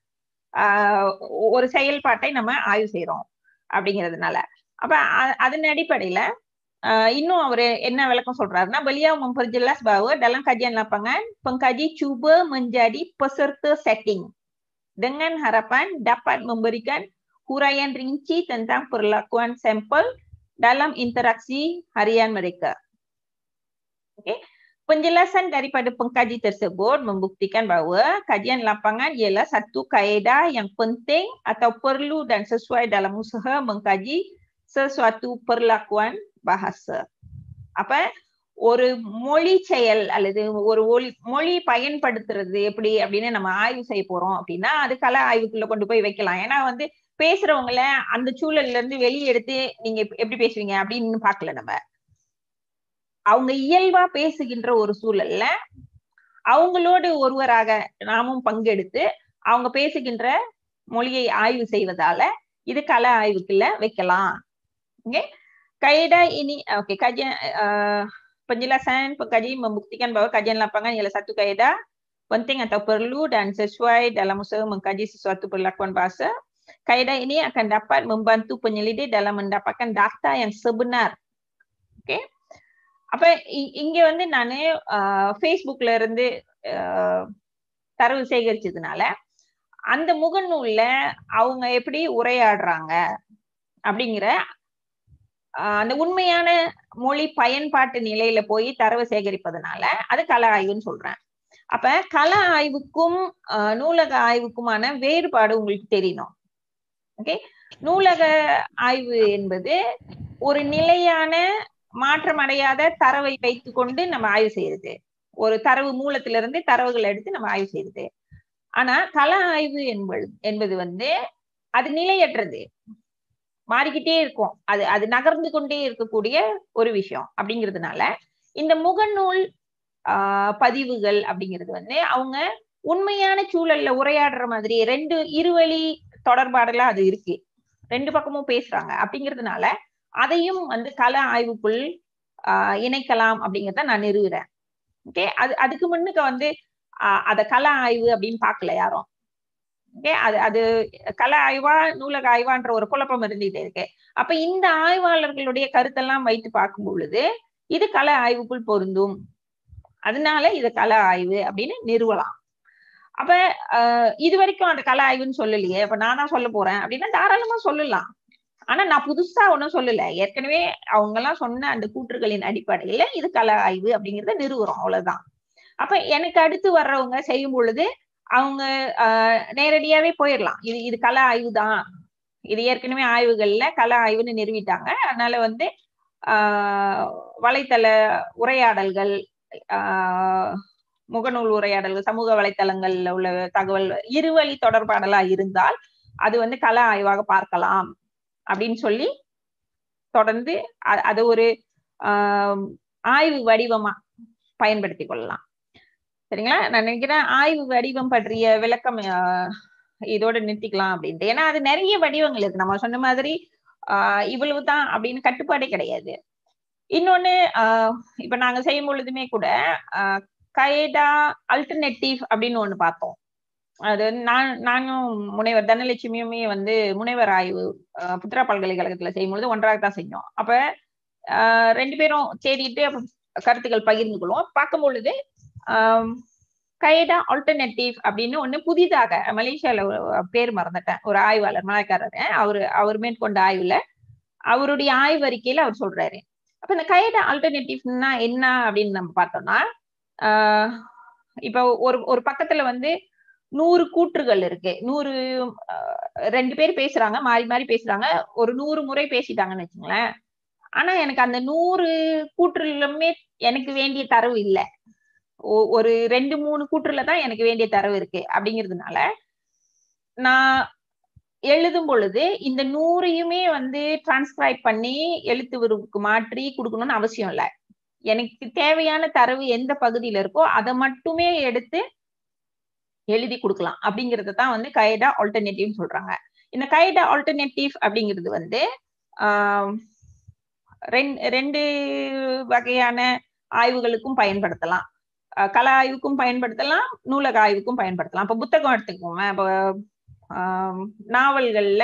ஆஹ் ஒரு செயல்பாட்டை நம்ம ஆய்வு செய்யறோம் அப்படிங்கிறதுனால அப்ப அ- அதன் அடிப்படையில ஆஹ் இன்னும் அவரு என்ன விளக்கம் சொல்றாருன்னா beliau memperjelas bahwa dalam kajian lapangan pengkaji cuba menjadi peserta setting dengan harapan dapat memberikan huraian rinci tentang perlakuan sampel dalam interaksi harian mereka. Okay. Penjelasan daripada pengkaji tersebut membuktikan bahawa kajian lapangan ialah satu kaedah yang penting atau perlu dan sesuai dalam usaha mengkaji sesuatu perlakuan bahasa. Apa? ஒரு மொழி செயல் அல்லது ஒரு ஒளி மொழி பயன்படுத்துறது எப்படி அப்படின்னு நம்ம ஆய்வு செய்ய போறோம் அப்படின்னா அது கல ஆய்வுக்குள்ள கொண்டு போய் வைக்கலாம் ஏன்னா வந்து பேசுறவங்கள அந்த சூழல்ல இருந்து வெளியே எடுத்து நீங்க எப்படி பேசுவீங்க அப்படின்னு பாக்கல நம்ம அவங்க இயல்பா பேசுகின்ற ஒரு சூழல்ல அவங்களோடு ஒருவராக நாமும் பங்கெடுத்து அவங்க பேசுகின்ற மொழியை ஆய்வு செய்வதால இது கல ஆய்வுக்குள்ள வைக்கலாம் ஓகே கைடா ini oke kajian uh, penjelasan pengkaji membuktikan bahwa kajian lapangan ialah satu kaedah penting atau perlu dan sesuai dalam usaha mengkaji sesuatu perlakuan bahasa. Kaedah ini akan dapat membantu penyelidik dalam mendapatkan data yang sebenar. Okay. அப்ப இங்க வந்து நான் ஃபேஸ்புக்ல இருந்து தரவு சேகரிச்சதுனால அந்த முகநூல்ல அவங்க எப்படி உரையாடுறாங்க அப்படிங்கிற அந்த உண்மையான மொழி பயன்பாட்டு நிலையில போய் தரவு சேகரிப்பதனால அது கள ஆய்வுன்னு சொல்றேன் அப்ப கள ஆய்வுக்கும் நூலக ஆய்வுக்குமான வேறுபாடு உங்களுக்கு தெரியணும் ஓகே நூலக ஆய்வு என்பது ஒரு நிலையான மாற்றமடையாத தரவை வைத்து கொண்டு நம்ம ஆய்வு செய்யறது ஒரு தரவு மூலத்திலிருந்து தரவுகள் எடுத்து நம்ம ஆய்வு செய்யறது ஆனா கள ஆய்வு என்பது என்பது வந்து அது நிலையற்றது மாறிக்கிட்டே இருக்கும் அது அது நகர்ந்து கொண்டே இருக்கக்கூடிய ஒரு விஷயம் அப்படிங்கிறதுனால இந்த முகநூல் ஆஹ் பதிவுகள் அப்படிங்கிறது வந்து அவங்க உண்மையான சூழல்ல உரையாடுற மாதிரி ரெண்டு இருவழி தொடர்பாடல அது இருக்கு ரெண்டு பக்கமும் பேசுறாங்க அப்படிங்கிறதுனால அதையும் வந்து கல ஆய்வுக்குள் ஆஹ் இணைக்கலாம் அப்படிங்கிறத நான் நிறுவுறேன் ஓகே அது அதுக்கு முன்னுக்கு வந்து அத கல ஆய்வு அப்படின்னு பாக்கல யாரும் ஓகே அது அது கல ஆய்வா நூலக ஆய்வான்ற ஒரு குழப்பம் இருந்துகிட்டே இருக்கு அப்ப இந்த ஆய்வாளர்களுடைய கருத்தெல்லாம் வைத்து பார்க்கும் பொழுது இது கல ஆய்வுக்குள் பொருந்தும் அதனால இது கல ஆய்வு அப்படின்னு நிறுவலாம் அப்ப இது வரைக்கும் அந்த கல ஆய்வுன்னு சொல்லலையே அப்ப நானா சொல்ல போறேன் அப்படின்னா தாராளமா சொல்லலாம் ஆனா நான் புதுசா ஒன்னும் சொல்லல ஏற்கனவே அவங்க எல்லாம் சொன்ன அந்த கூற்றுகளின் அடிப்படையில இது கல ஆய்வு அப்படிங்கறத நிறுவுறோம் அவ்வளவுதான் அப்ப எனக்கு அடுத்து வர்றவங்க செய்யும் பொழுது அவங்க ஆஹ் நேரடியாவே போயிடலாம் இது இது கல ஆய்வு தான் இது ஏற்கனவே ஆய்வுகள்ல கல ஆய்வுன்னு நிறுவிட்டாங்க அதனால வந்து ஆஹ் வலைத்தள உரையாடல்கள் ஆஹ் முகநூல் உரையாடல்கள் சமூக வலைத்தளங்கள்ல உள்ள தகவல் இருவழி தொடர்பாடலா இருந்தால் அது வந்து கல ஆய்வாக பார்க்கலாம் அப்படின்னு சொல்லி தொடர்ந்து அது ஒரு ஆஹ் ஆய்வு வடிவமா பயன்படுத்தி கொள்ளலாம் சரிங்களா நான் நினைக்கிறேன் ஆய்வு வடிவம் பற்றிய விளக்கம் இதோட நிறுத்திக்கலாம் அப்படின்ட்டு ஏன்னா அது நிறைய வடிவங்கள் இருக்கு நம்ம சொன்ன மாதிரி ஆஹ் இவ்வளவுதான் அப்படின்னு கட்டுப்பாடே கிடையாது இன்னொன்னு ஆஹ் இப்ப நாங்க செய்யும் பொழுதுமே கூட ஆஹ் கைடா அல்டர்னேட்டிவ் அப்படின்னு ஒண்ணு பார்த்தோம் அது நான் நானும் முனைவர் தனலட்சுமியுமே வந்து முனைவர் ஆய்வு புத்ரா பல்கலைக்கழகத்துல செய்யும் பொழுது ஒன்றாகத்தான் செஞ்சோம் அப்ப ரெண்டு பேரும் தேடிட்டு கருத்துக்கள் பகிர்ந்து கொள்வோம் பார்க்கும் பொழுது கைடா ஆல்டர்னேட்டிவ் அப்படின்னு ஒண்ணு புதிதாக மலேசியால பேர் மறந்துட்டேன் ஒரு ஆய்வாளர் மலைக்காரர் அவரு அவர் மேற்கொண்ட ஆய்வுல அவருடைய ஆய்வறிக்கையில அவர் சொல்றாரு அப்ப இந்த கைடா ஆல்டர்னேட்டிவ்னா என்ன அப்படின்னு நம்ம பார்த்தோம்னா ஆஹ் இப்ப ஒரு ஒரு பக்கத்துல வந்து நூறு கூற்றுகள் இருக்கு நூறு ரெண்டு பேர் பேசுறாங்க மாறி மாறி பேசுறாங்க ஒரு நூறு முறை பேசிட்டாங்கன்னு வச்சுங்களேன் ஆனா எனக்கு அந்த நூறு கூற்றுலுமே எனக்கு வேண்டிய தரவு இல்லை ஒரு ரெண்டு மூணு கூற்றுல தான் எனக்கு வேண்டிய தரவு இருக்கு அப்படிங்கிறதுனால நான் எழுதும் பொழுது இந்த நூறையுமே வந்து டிரான்ஸ்கிரைப் பண்ணி எழுத்துவருக்கு மாற்றி கொடுக்கணும்னு அவசியம் இல்லை எனக்கு தேவையான தரவு எந்த பகுதியில இருக்கோ அதை மட்டுமே எடுத்து எழுதி கொடுக்கலாம் அப்படிங்கறத தான் வந்து கைடா ஆல்டர்னேட்டிவ் சொல்றாங்க இந்த கைடா ஆல்டர்னேட்டிவ் அப்படிங்கிறது வந்து ஆஹ் ரெண்டு வகையான ஆய்வுகளுக்கும் பயன்படுத்தலாம் கல ஆய்வுக்கும் பயன்படுத்தலாம் நூலக ஆய்வுக்கும் பயன்படுத்தலாம் இப்ப புத்தகம் எடுத்துக்கோங்க இப்போ நாவல்கள்ல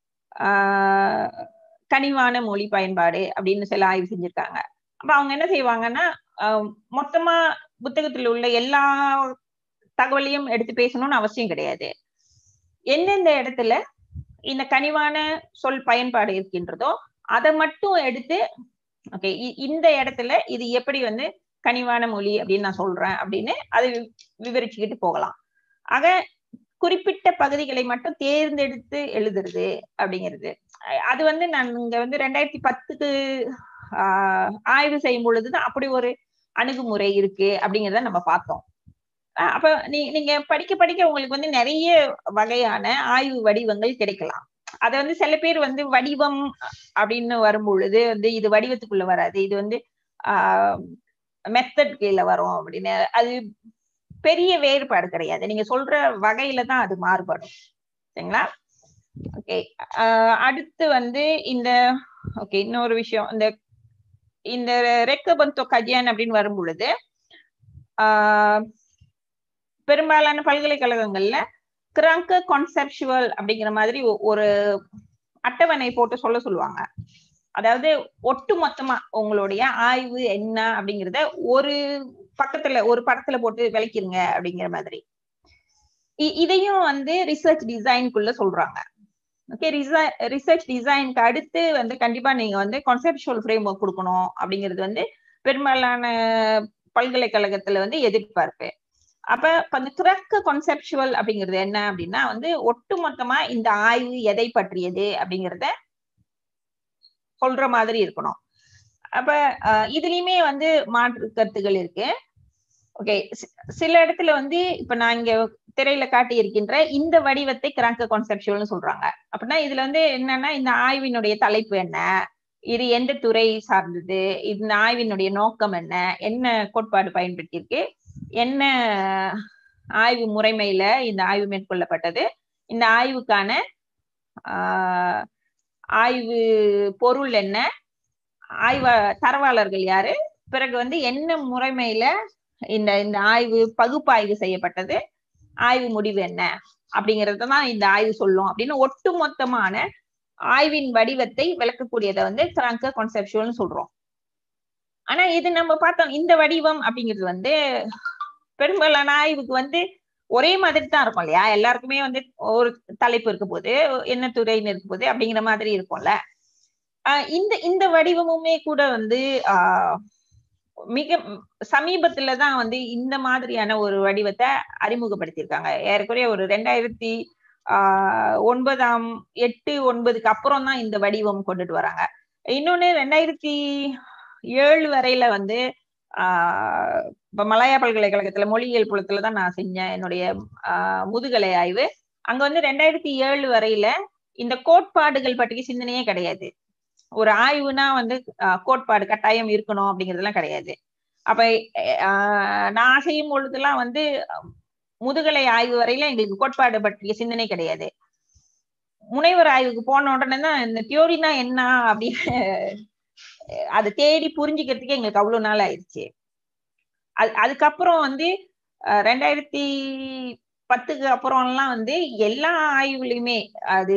ஆஹ் கனிவான மொழி பயன்பாடு அப்படின்னு சில ஆய்வு செஞ்சிருக்காங்க அப்ப அவங்க என்ன செய்வாங்கன்னா மொத்தமா புத்தகத்துல உள்ள எல்லா தகவலையும் எடுத்து பேசணும்னு அவசியம் கிடையாது எந்தெந்த இடத்துல இந்த கனிவான சொல் பயன்பாடு இருக்கின்றதோ அதை மட்டும் எடுத்து ஓகே இந்த இடத்துல இது எப்படி வந்து கனிவான மொழி அப்படின்னு நான் சொல்றேன் அப்படின்னு அதை விவரிச்சுக்கிட்டு போகலாம் ஆக குறிப்பிட்ட பகுதிகளை மட்டும் தேர்ந்தெடுத்து எழுதுறது அப்படிங்கிறது அது வந்து நான் இங்க வந்து ரெண்டாயிரத்தி பத்துக்கு ஆஹ் ஆய்வு செய்யும் பொழுதுதான் அப்படி ஒரு அணுகுமுறை இருக்கு அப்படிங்கிறத நம்ம பார்த்தோம் அப்ப நீ நீங்க படிக்க படிக்க உங்களுக்கு வந்து நிறைய வகையான ஆய்வு வடிவங்கள் கிடைக்கலாம் அத வந்து சில பேர் வந்து வடிவம் அப்படின்னு வரும் பொழுது வந்து இது வடிவத்துக்குள்ள வராது இது வந்து ஆஹ் மெத்தட் கீழே வரும் அப்படின்னு அது பெரிய வேறுபாடு கிடையாது நீங்க சொல்ற வகையில தான் அது மாறுபடும் சரிங்களா ஓகே அடுத்து வந்து இந்த ஓகே இன்னொரு விஷயம் இந்த இந்த ரெக்கபந்தோ கஜியான் அப்படின்னு வரும் பொழுது ஆஹ் பெரும்பாலான பல்கலைக்கழகங்கள்ல கிராங்க கான்செப்சுவல் அப்படிங்கிற மாதிரி ஒரு அட்டவணை போட்டு சொல்ல சொல்லுவாங்க அதாவது ஒட்டு மொத்தமா உங்களுடைய ஆய்வு என்ன அப்படிங்கிறத ஒரு பக்கத்துல ஒரு படத்துல போட்டு விளக்கிருங்க அப்படிங்கிற மாதிரி இதையும் வந்து ரிசர்ச் டிசைனுக்குள்ள சொல்றாங்க ஓகே ரிசர்ச் டிசைனுக்கு அடுத்து வந்து கண்டிப்பா நீங்க வந்து கான்செப்சுவல் ஃப்ரேம் ஒர்க் கொடுக்கணும் அப்படிங்கிறது வந்து பெரும்பாலான பல்கலைக்கழகத்துல வந்து எதிர்பார்ப்பு அப்ப அந்த கிரக்க கான்செப்சுவல் அப்படிங்கிறது என்ன அப்படின்னா வந்து ஒட்டுமொத்தமா இந்த ஆய்வு எதை பற்றியது அப்படிங்கிறத சொல்ற மாதிரி இருக்கணும் அப்ப இதுலயுமே வந்து மாற்று கருத்துகள் இருக்கு ஓகே சில இடத்துல வந்து இப்ப நான் இங்க திரையில காட்டி இருக்கின்ற இந்த வடிவத்தை கிராங்க கான்செப்சுவல்னு சொல்றாங்க அப்படின்னா இதுல வந்து என்னன்னா இந்த ஆய்வினுடைய தலைப்பு என்ன இது எந்த துறை சார்ந்தது இந்த ஆய்வினுடைய நோக்கம் என்ன என்ன கோட்பாடு பயன்படுத்தியிருக்கு என்ன ஆய்வு முறைமையில இந்த ஆய்வு மேற்கொள்ளப்பட்டது இந்த ஆய்வுக்கான ஆஹ் ஆய்வு பொருள் என்ன ஆய்வ தரவாளர்கள் யாரு பிறகு வந்து என்ன முறைமையில இந்த இந்த ஆய்வு பகுப்பாய்வு செய்யப்பட்டது ஆய்வு முடிவு என்ன அப்படிங்கறத தான் இந்த ஆய்வு சொல்லும் அப்படின்னு ஒட்டுமொத்தமான ஆய்வின் வடிவத்தை விளக்கக்கூடியதை வந்து கிராங்க கான்செப்சுவல்னு சொல்றோம் ஆனா இது நம்ம பார்த்தோம் இந்த வடிவம் அப்படிங்கிறது வந்து பெரும்பாலான ஆய்வுக்கு வந்து ஒரே மாதிரி தான் இருக்கும் இல்லையா எல்லாருக்குமே வந்து ஒரு தலைப்பு இருக்க போது என்ன துறைன்னு இருக்க போது அப்படிங்கிற மாதிரி இருக்கும்ல இந்த இந்த வடிவமுமே கூட வந்து ஆஹ் மிக சமீபத்துல தான் வந்து இந்த மாதிரியான ஒரு வடிவத்தை அறிமுகப்படுத்தியிருக்காங்க ஏறக்குறைய ஒரு ரெண்டாயிரத்தி ஆஹ் ஒன்பதாம் எட்டு ஒன்பதுக்கு அப்புறம் தான் இந்த வடிவம் கொண்டுட்டு வராங்க இன்னொன்னு ரெண்டாயிரத்தி ஏழு வரையில வந்து ஆஹ் இப்ப மலாயா பல்கலைக்கழகத்துல மொழியியல் புலத்துல தான் நான் செஞ்சேன் என்னுடைய ஆஹ் முதுகலை ஆய்வு அங்க வந்து ரெண்டாயிரத்தி ஏழு வரையில இந்த கோட்பாடுகள் பற்றிய சிந்தனையே கிடையாது ஒரு ஆய்வுனா வந்து கோட்பாடு கட்டாயம் இருக்கணும் அப்படிங்கறதெல்லாம் கிடையாது அப்ப நான் செய்யும் பொழுதெல்லாம் வந்து முதுகலை ஆய்வு வரையில எங்களுக்கு கோட்பாடு பற்றிய சிந்தனை கிடையாது முனைவர் ஆய்வுக்கு போன உடனே தான் இந்த தியோரினா என்ன அப்படின்னு அதை தேடி புரிஞ்சுக்கிறதுக்கே எங்களுக்கு அவ்வளவு நாள் ஆயிடுச்சு அது அதுக்கப்புறம் வந்து ரெண்டாயிரத்தி பத்துக்கு அப்புறம்லாம் வந்து எல்லா ஆய்வுலையுமே அது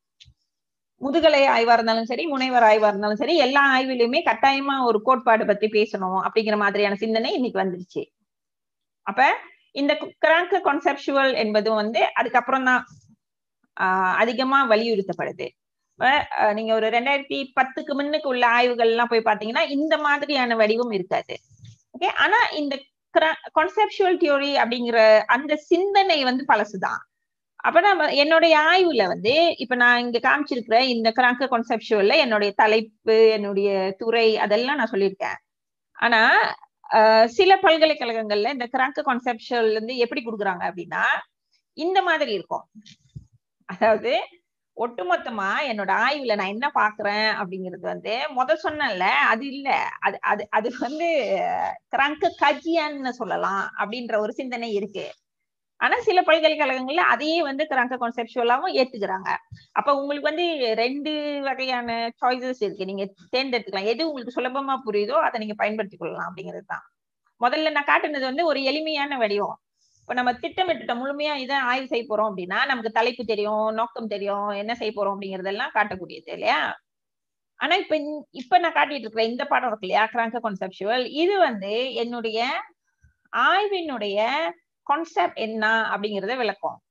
முதுகலை ஆய்வா இருந்தாலும் சரி முனைவர் ஆய்வா இருந்தாலும் சரி எல்லா ஆய்விலுமே கட்டாயமா ஒரு கோட்பாடு பத்தி பேசணும் அப்படிங்கிற மாதிரியான சிந்தனை இன்னைக்கு வந்துருச்சு அப்ப இந்த கிராங்க கான்செப்சுவல் என்பதும் வந்து அதுக்கப்புறம் தான் ஆஹ் அதிகமா வலியுறுத்தப்படுது நீங்க ஒரு ரெண்டாயிரத்தி பத்துக்கு முன்னுக்கு உள்ள ஆய்வுகள் எல்லாம் போய் பாத்தீங்கன்னா இந்த மாதிரியான வடிவம் இருக்காது ஓகே ஆனா இந்த கான்செப்சுவல் தியோரி அப்படிங்கிற அந்த சிந்தனை வந்து பழசுதான் அப்ப நம்ம என்னுடைய ஆய்வுல வந்து இப்ப நான் இங்க காமிச்சிருக்கிற இந்த கிராங்க கான்செப்சுவல்ல என்னுடைய தலைப்பு என்னுடைய துறை அதெல்லாம் நான் சொல்லியிருக்கேன் ஆனா சில பல்கலைக்கழகங்கள்ல இந்த கிராங்க கான்செப்சுவல் வந்து எப்படி கொடுக்குறாங்க அப்படின்னா இந்த மாதிரி இருக்கும் அதாவது ஒட்டுமொத்தமா என்னோட ஆய்வுல நான் என்ன பாக்குறேன் அப்படிங்கிறது வந்து முத சொன்னேன்ல அது இல்ல அது அது அது வந்து கிராங்க கஜியான்னு சொல்லலாம் அப்படின்ற ஒரு சிந்தனை இருக்கு ஆனா சில பல்கலைக்கழகங்கள்ல அதையே வந்து கிராங்க கான்செப்சுவலாவும் ஏத்துக்கிறாங்க அப்ப உங்களுக்கு வந்து ரெண்டு வகையான சாய்ஸஸ் இருக்கு நீங்க தேர்ந்தெடுத்துக்கலாம் எது உங்களுக்கு சுலபமா புரியுதோ அதை நீங்க பயன்படுத்திக் கொள்ளலாம் அப்படிங்கிறது தான் முதல்ல நான் காட்டுனது வந்து ஒரு எளிமையான வடிவம் இப்ப நம்ம திட்டமிட்டுட்டோம் முழுமையா இதை ஆய்வு செய்ய போறோம் அப்படின்னா நமக்கு தலைப்பு தெரியும் நோக்கம் தெரியும் என்ன செய்ய போறோம் அப்படிங்கறதெல்லாம் காட்டக்கூடியது இல்லையா ஆனா இப்ப இப்ப நான் காட்டிட்டு இருக்கிற இந்த படம் இருக்கு இல்லையா கிராங்க கான்செப்சுவல் இது வந்து என்னுடைய ஆய்வினுடைய கான்செப்ட் என்ன அப்படிங்கறத விளக்கும்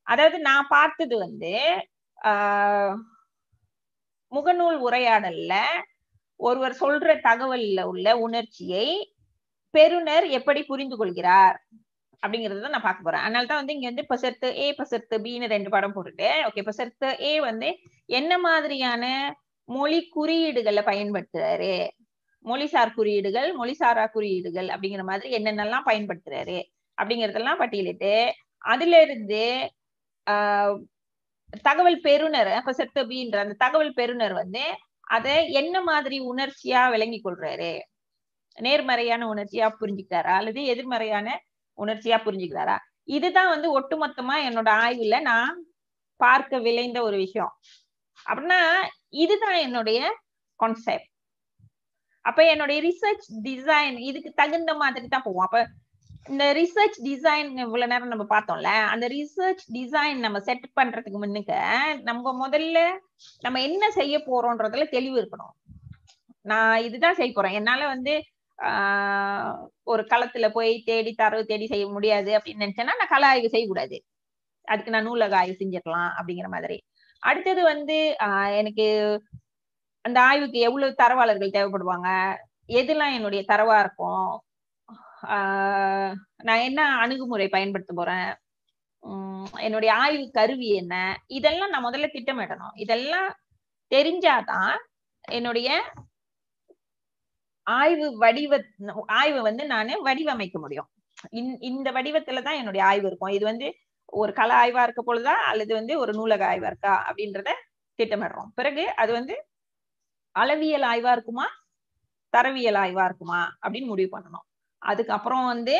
அதாவது நான் பார்த்தது வந்து ஆஹ் முகநூல் உரையாடல்ல ஒருவர் சொல்ற தகவல்ல உள்ள உணர்ச்சியை பெறுநர் எப்படி புரிந்து கொள்கிறார் அப்படிங்கறத நான் பார்க்க போறேன் அதனால தான் வந்து இங்க வந்து பசர்த்து ஏ பசர்த்து பின்னு ரெண்டு படம் போட்டுட்டு ஓகே பசர்த்து ஏ வந்து என்ன மாதிரியான மொழி குறியீடுகளை பயன்படுத்துறாரு மொழிசார் குறியீடுகள் மொழிசாரா குறியீடுகள் அப்படிங்கிற மாதிரி என்னென்னலாம் பயன்படுத்துறாரு அப்படிங்கறதெல்லாம் பட்டியலிட்டு அதுல இருந்து ஆஹ் தகவல் பெறுநர் பசர்த்து பின்ற அந்த தகவல் பெறுநர் வந்து அதை என்ன மாதிரி உணர்ச்சியா விளங்கி கொள்றாரு நேர்மறையான உணர்ச்சியா புரிஞ்சுக்கிறாரா அல்லது எதிர்மறையான உணர்ச்சியா புரிஞ்சுக்கிறாரா இதுதான் வந்து ஒட்டுமொத்தமா என்னோட ஆய்வுல நான் பார்க்க விளைந்த ஒரு விஷயம் அப்படின்னா இதுதான் என்னுடைய கான்செப்ட் அப்ப என்னுடைய ரிசர்ச் டிசைன் இதுக்கு தகுந்த மாதிரி தான் போவோம் அப்ப இந்த ரிசர்ச் டிசைன் இவ்வளவு நேரம் நம்ம பார்த்தோம்ல அந்த ரிசர்ச் டிசைன் நம்ம செட் பண்றதுக்கு முன்னுக்க நம்ம முதல்ல நம்ம என்ன செய்ய போறோம்ன்றதுல தெளிவு இருக்கணும் நான் இதுதான் செய்ய போறேன் என்னால வந்து ஆஹ் ஒரு களத்துல போய் தேடி தரவு தேடி செய்ய முடியாது அப்படின்னு நினைச்சேன்னா நான் கள ஆய்வு செய்யக்கூடாது அதுக்கு நான் நூலக ஆய்வு செஞ்சிடலாம் அப்படிங்கிற மாதிரி அடுத்தது வந்து ஆஹ் எனக்கு அந்த ஆய்வுக்கு எவ்வளவு தரவாளர்கள் தேவைப்படுவாங்க எதுலாம் என்னுடைய தரவா இருக்கும் ஆஹ் நான் என்ன அணுகுமுறை பயன்படுத்த போறேன் உம் என்னுடைய ஆய்வு கருவி என்ன இதெல்லாம் நான் முதல்ல திட்டமிடணும் இதெல்லாம் தெரிஞ்சாதான் என்னுடைய ஆய்வு வடிவ ஆய்வு வந்து நான் வடிவமைக்க முடியும் இந்த வடிவத்துல தான் என்னுடைய ஆய்வு இருக்கும் இது வந்து ஒரு கல ஆய்வா இருக்க பொழுதா அல்லது வந்து ஒரு நூலக ஆய்வா இருக்கா அப்படின்றத திட்டமிடுறோம் பிறகு அது வந்து அளவியல் ஆய்வா இருக்குமா தரவியல் ஆய்வா இருக்குமா அப்படின்னு முடிவு பண்ணணும் அதுக்கப்புறம் வந்து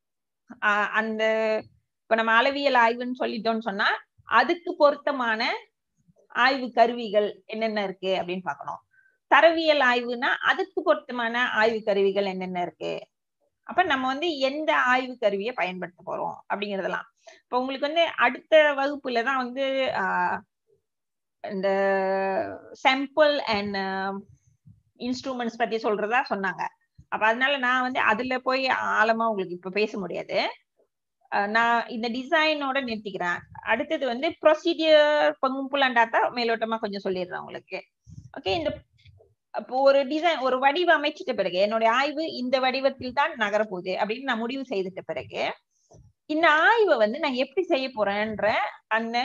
அந்த இப்ப நம்ம அளவியல் ஆய்வுன்னு சொல்லிட்டோம்னு சொன்னா அதுக்கு பொருத்தமான ஆய்வு கருவிகள் என்னென்ன இருக்கு அப்படின்னு பார்க்கணும் தரவியல் ஆய்வுனா அதுக்கு பொருத்தமான ஆய்வு கருவிகள் என்னென்ன இருக்கு அப்ப நம்ம வந்து எந்த ஆய்வு கருவியை பயன்படுத்த போறோம் அப்படிங்கறதெல்லாம் இப்ப உங்களுக்கு வந்து அடுத்த வகுப்புல தான் வந்து ஆஹ் இந்த சாம்பிள் அண்ட் இன்ஸ்ட்ருமெண்ட்ஸ் பத்தி சொல்றதா சொன்னாங்க அப்ப அதனால நான் வந்து அதுல போய் ஆழமா உங்களுக்கு இப்ப பேச முடியாது நான் இந்த டிசைனோட நிறுத்திக்கிறேன் அடுத்தது வந்து ப்ரொசீடியர் பங்கும்புலாண்டாத்தா மேலோட்டமா கொஞ்சம் சொல்லிடுறேன் உங்களுக்கு ஓகே இந்த அப்போ ஒரு டிசைன் ஒரு வடிவமைச்சிட்ட பிறகு என்னுடைய ஆய்வு இந்த வடிவத்தில் தான் நகரப்போகுது அப்படின்னு நான் முடிவு செய்துட்ட பிறகு இந்த ஆய்வை வந்து நான் எப்படி செய்ய போறேன்ற அந்த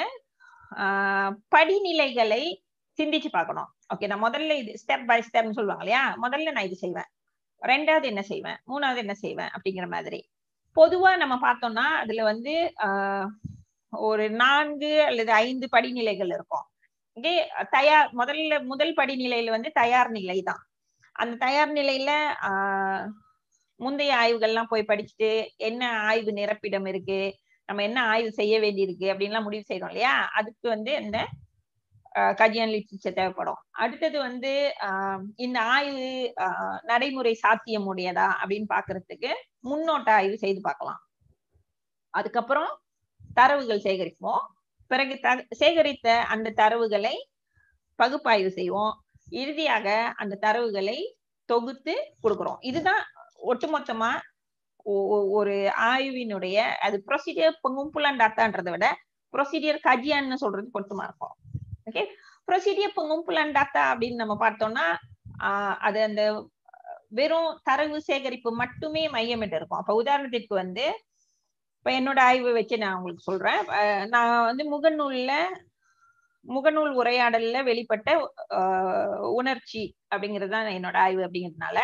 படிநிலைகளை சிந்திச்சு பார்க்கணும் ஓகே நான் முதல்ல இது ஸ்டெப் பை ஸ்டெப்னு சொல்லுவாங்க இல்லையா முதல்ல நான் இது செய்வேன் ரெண்டாவது என்ன செய்வேன் மூணாவது என்ன செய்வேன் அப்படிங்கிற மாதிரி பொதுவா நம்ம பார்த்தோம்னா அதுல வந்து ஆஹ் ஒரு நான்கு அல்லது ஐந்து படிநிலைகள் இருக்கும் இங்கே தயார் முதல்ல முதல் படிநிலையில வந்து தயார் நிலை தான் அந்த தயார் நிலையில ஆஹ் முந்தைய ஆய்வுகள்லாம் போய் படிச்சுட்டு என்ன ஆய்வு நிரப்பிடம் இருக்கு நம்ம என்ன ஆய்வு செய்ய வேண்டியிருக்கு அப்படின்லாம் முடிவு செய்யறோம் இல்லையா அதுக்கு வந்து இந்த கஜியன் லிட்ரேச்சர் தேவைப்படும் அடுத்தது வந்து இந்த ஆய்வு நடைமுறை சாத்தியமுடையதா அப்படின்னு பாக்குறதுக்கு முன்னோட்ட ஆய்வு செய்து பார்க்கலாம் அதுக்கப்புறம் தரவுகள் சேகரிப்போம் பிறகு த சேகரித்த அந்த தரவுகளை பகுப்பாய்வு செய்வோம் இறுதியாக அந்த தரவுகளை தொகுத்து கொடுக்குறோம் இதுதான் ஒட்டுமொத்தமா ஒரு ஆய்வினுடைய அது ப்ரொசீடியர் பொங்கும்புலான் டாத்தான்றதை விட ப்ரொசீடியர் கஜியான்னு சொல்றது பொருத்தமா இருக்கும் ஓகே ப்ரொசீடியர் பொங்கும்புலான் டாத்தா அப்படின்னு நம்ம பார்த்தோம்னா அது அந்த வெறும் தரவு சேகரிப்பு மட்டுமே மையமிட்டு இருக்கும் அப்ப உதாரணத்திற்கு வந்து இப்ப என்னோட ஆய்வு வச்சு நான் உங்களுக்கு சொல்றேன் நான் வந்து முகநூல்ல முகநூல் உரையாடல்ல வெளிப்பட்ட உணர்ச்சி அப்படிங்கிறது தான் என்னோட ஆய்வு அப்படிங்கிறதுனால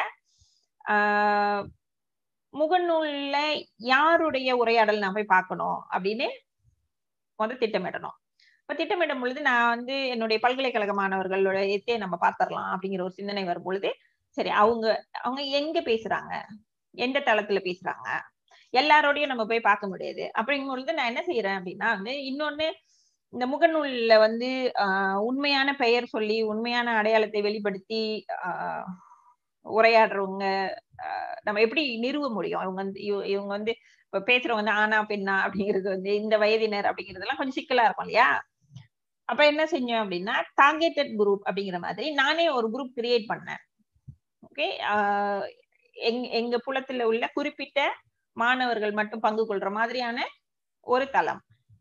ஆஹ் முகநூல்ல யாருடைய உரையாடல் நான் போய் பார்க்கணும் அப்படின்னு முதல் திட்டமிடணும் இப்ப திட்டமிடும் பொழுது நான் வந்து என்னுடைய பல்கலைக்கழக மாணவர்களோட எத்தே நம்ம பார்த்துடலாம் அப்படிங்கிற ஒரு சிந்தனை வரும் பொழுது சரி அவங்க அவங்க எங்க பேசுறாங்க எந்த தளத்துல பேசுறாங்க எல்லாரோடையும் நம்ம போய் பார்க்க முடியாது அப்படிங்கும் பொழுது நான் என்ன செய்யறேன் அப்படின்னா வந்து இன்னொன்னு இந்த முகநூல்ல வந்து ஆஹ் உண்மையான பெயர் சொல்லி உண்மையான அடையாளத்தை வெளிப்படுத்தி ஆஹ் உரையாடுறவங்க நம்ம எப்படி நிறுவ முடியும் இவங்க வந்து இவங்க வந்து இப்ப பேசுறவங்க வந்து ஆனா பெண்ணா அப்படிங்கிறது வந்து இந்த வயதினர் அப்படிங்கிறதெல்லாம் கொஞ்சம் சிக்கலா இருக்கும் இல்லையா அப்ப என்ன செஞ்சோம் அப்படின்னா டார்கெட்டட் குரூப் அப்படிங்கிற மாதிரி நானே ஒரு குரூப் கிரியேட் பண்ணேன் ஓகே எங் எங்க புலத்துல உள்ள குறிப்பிட்ட மாணவர்கள் மட்டும் பங்கு கொள்ற மாதிரியான ஒரு தளம்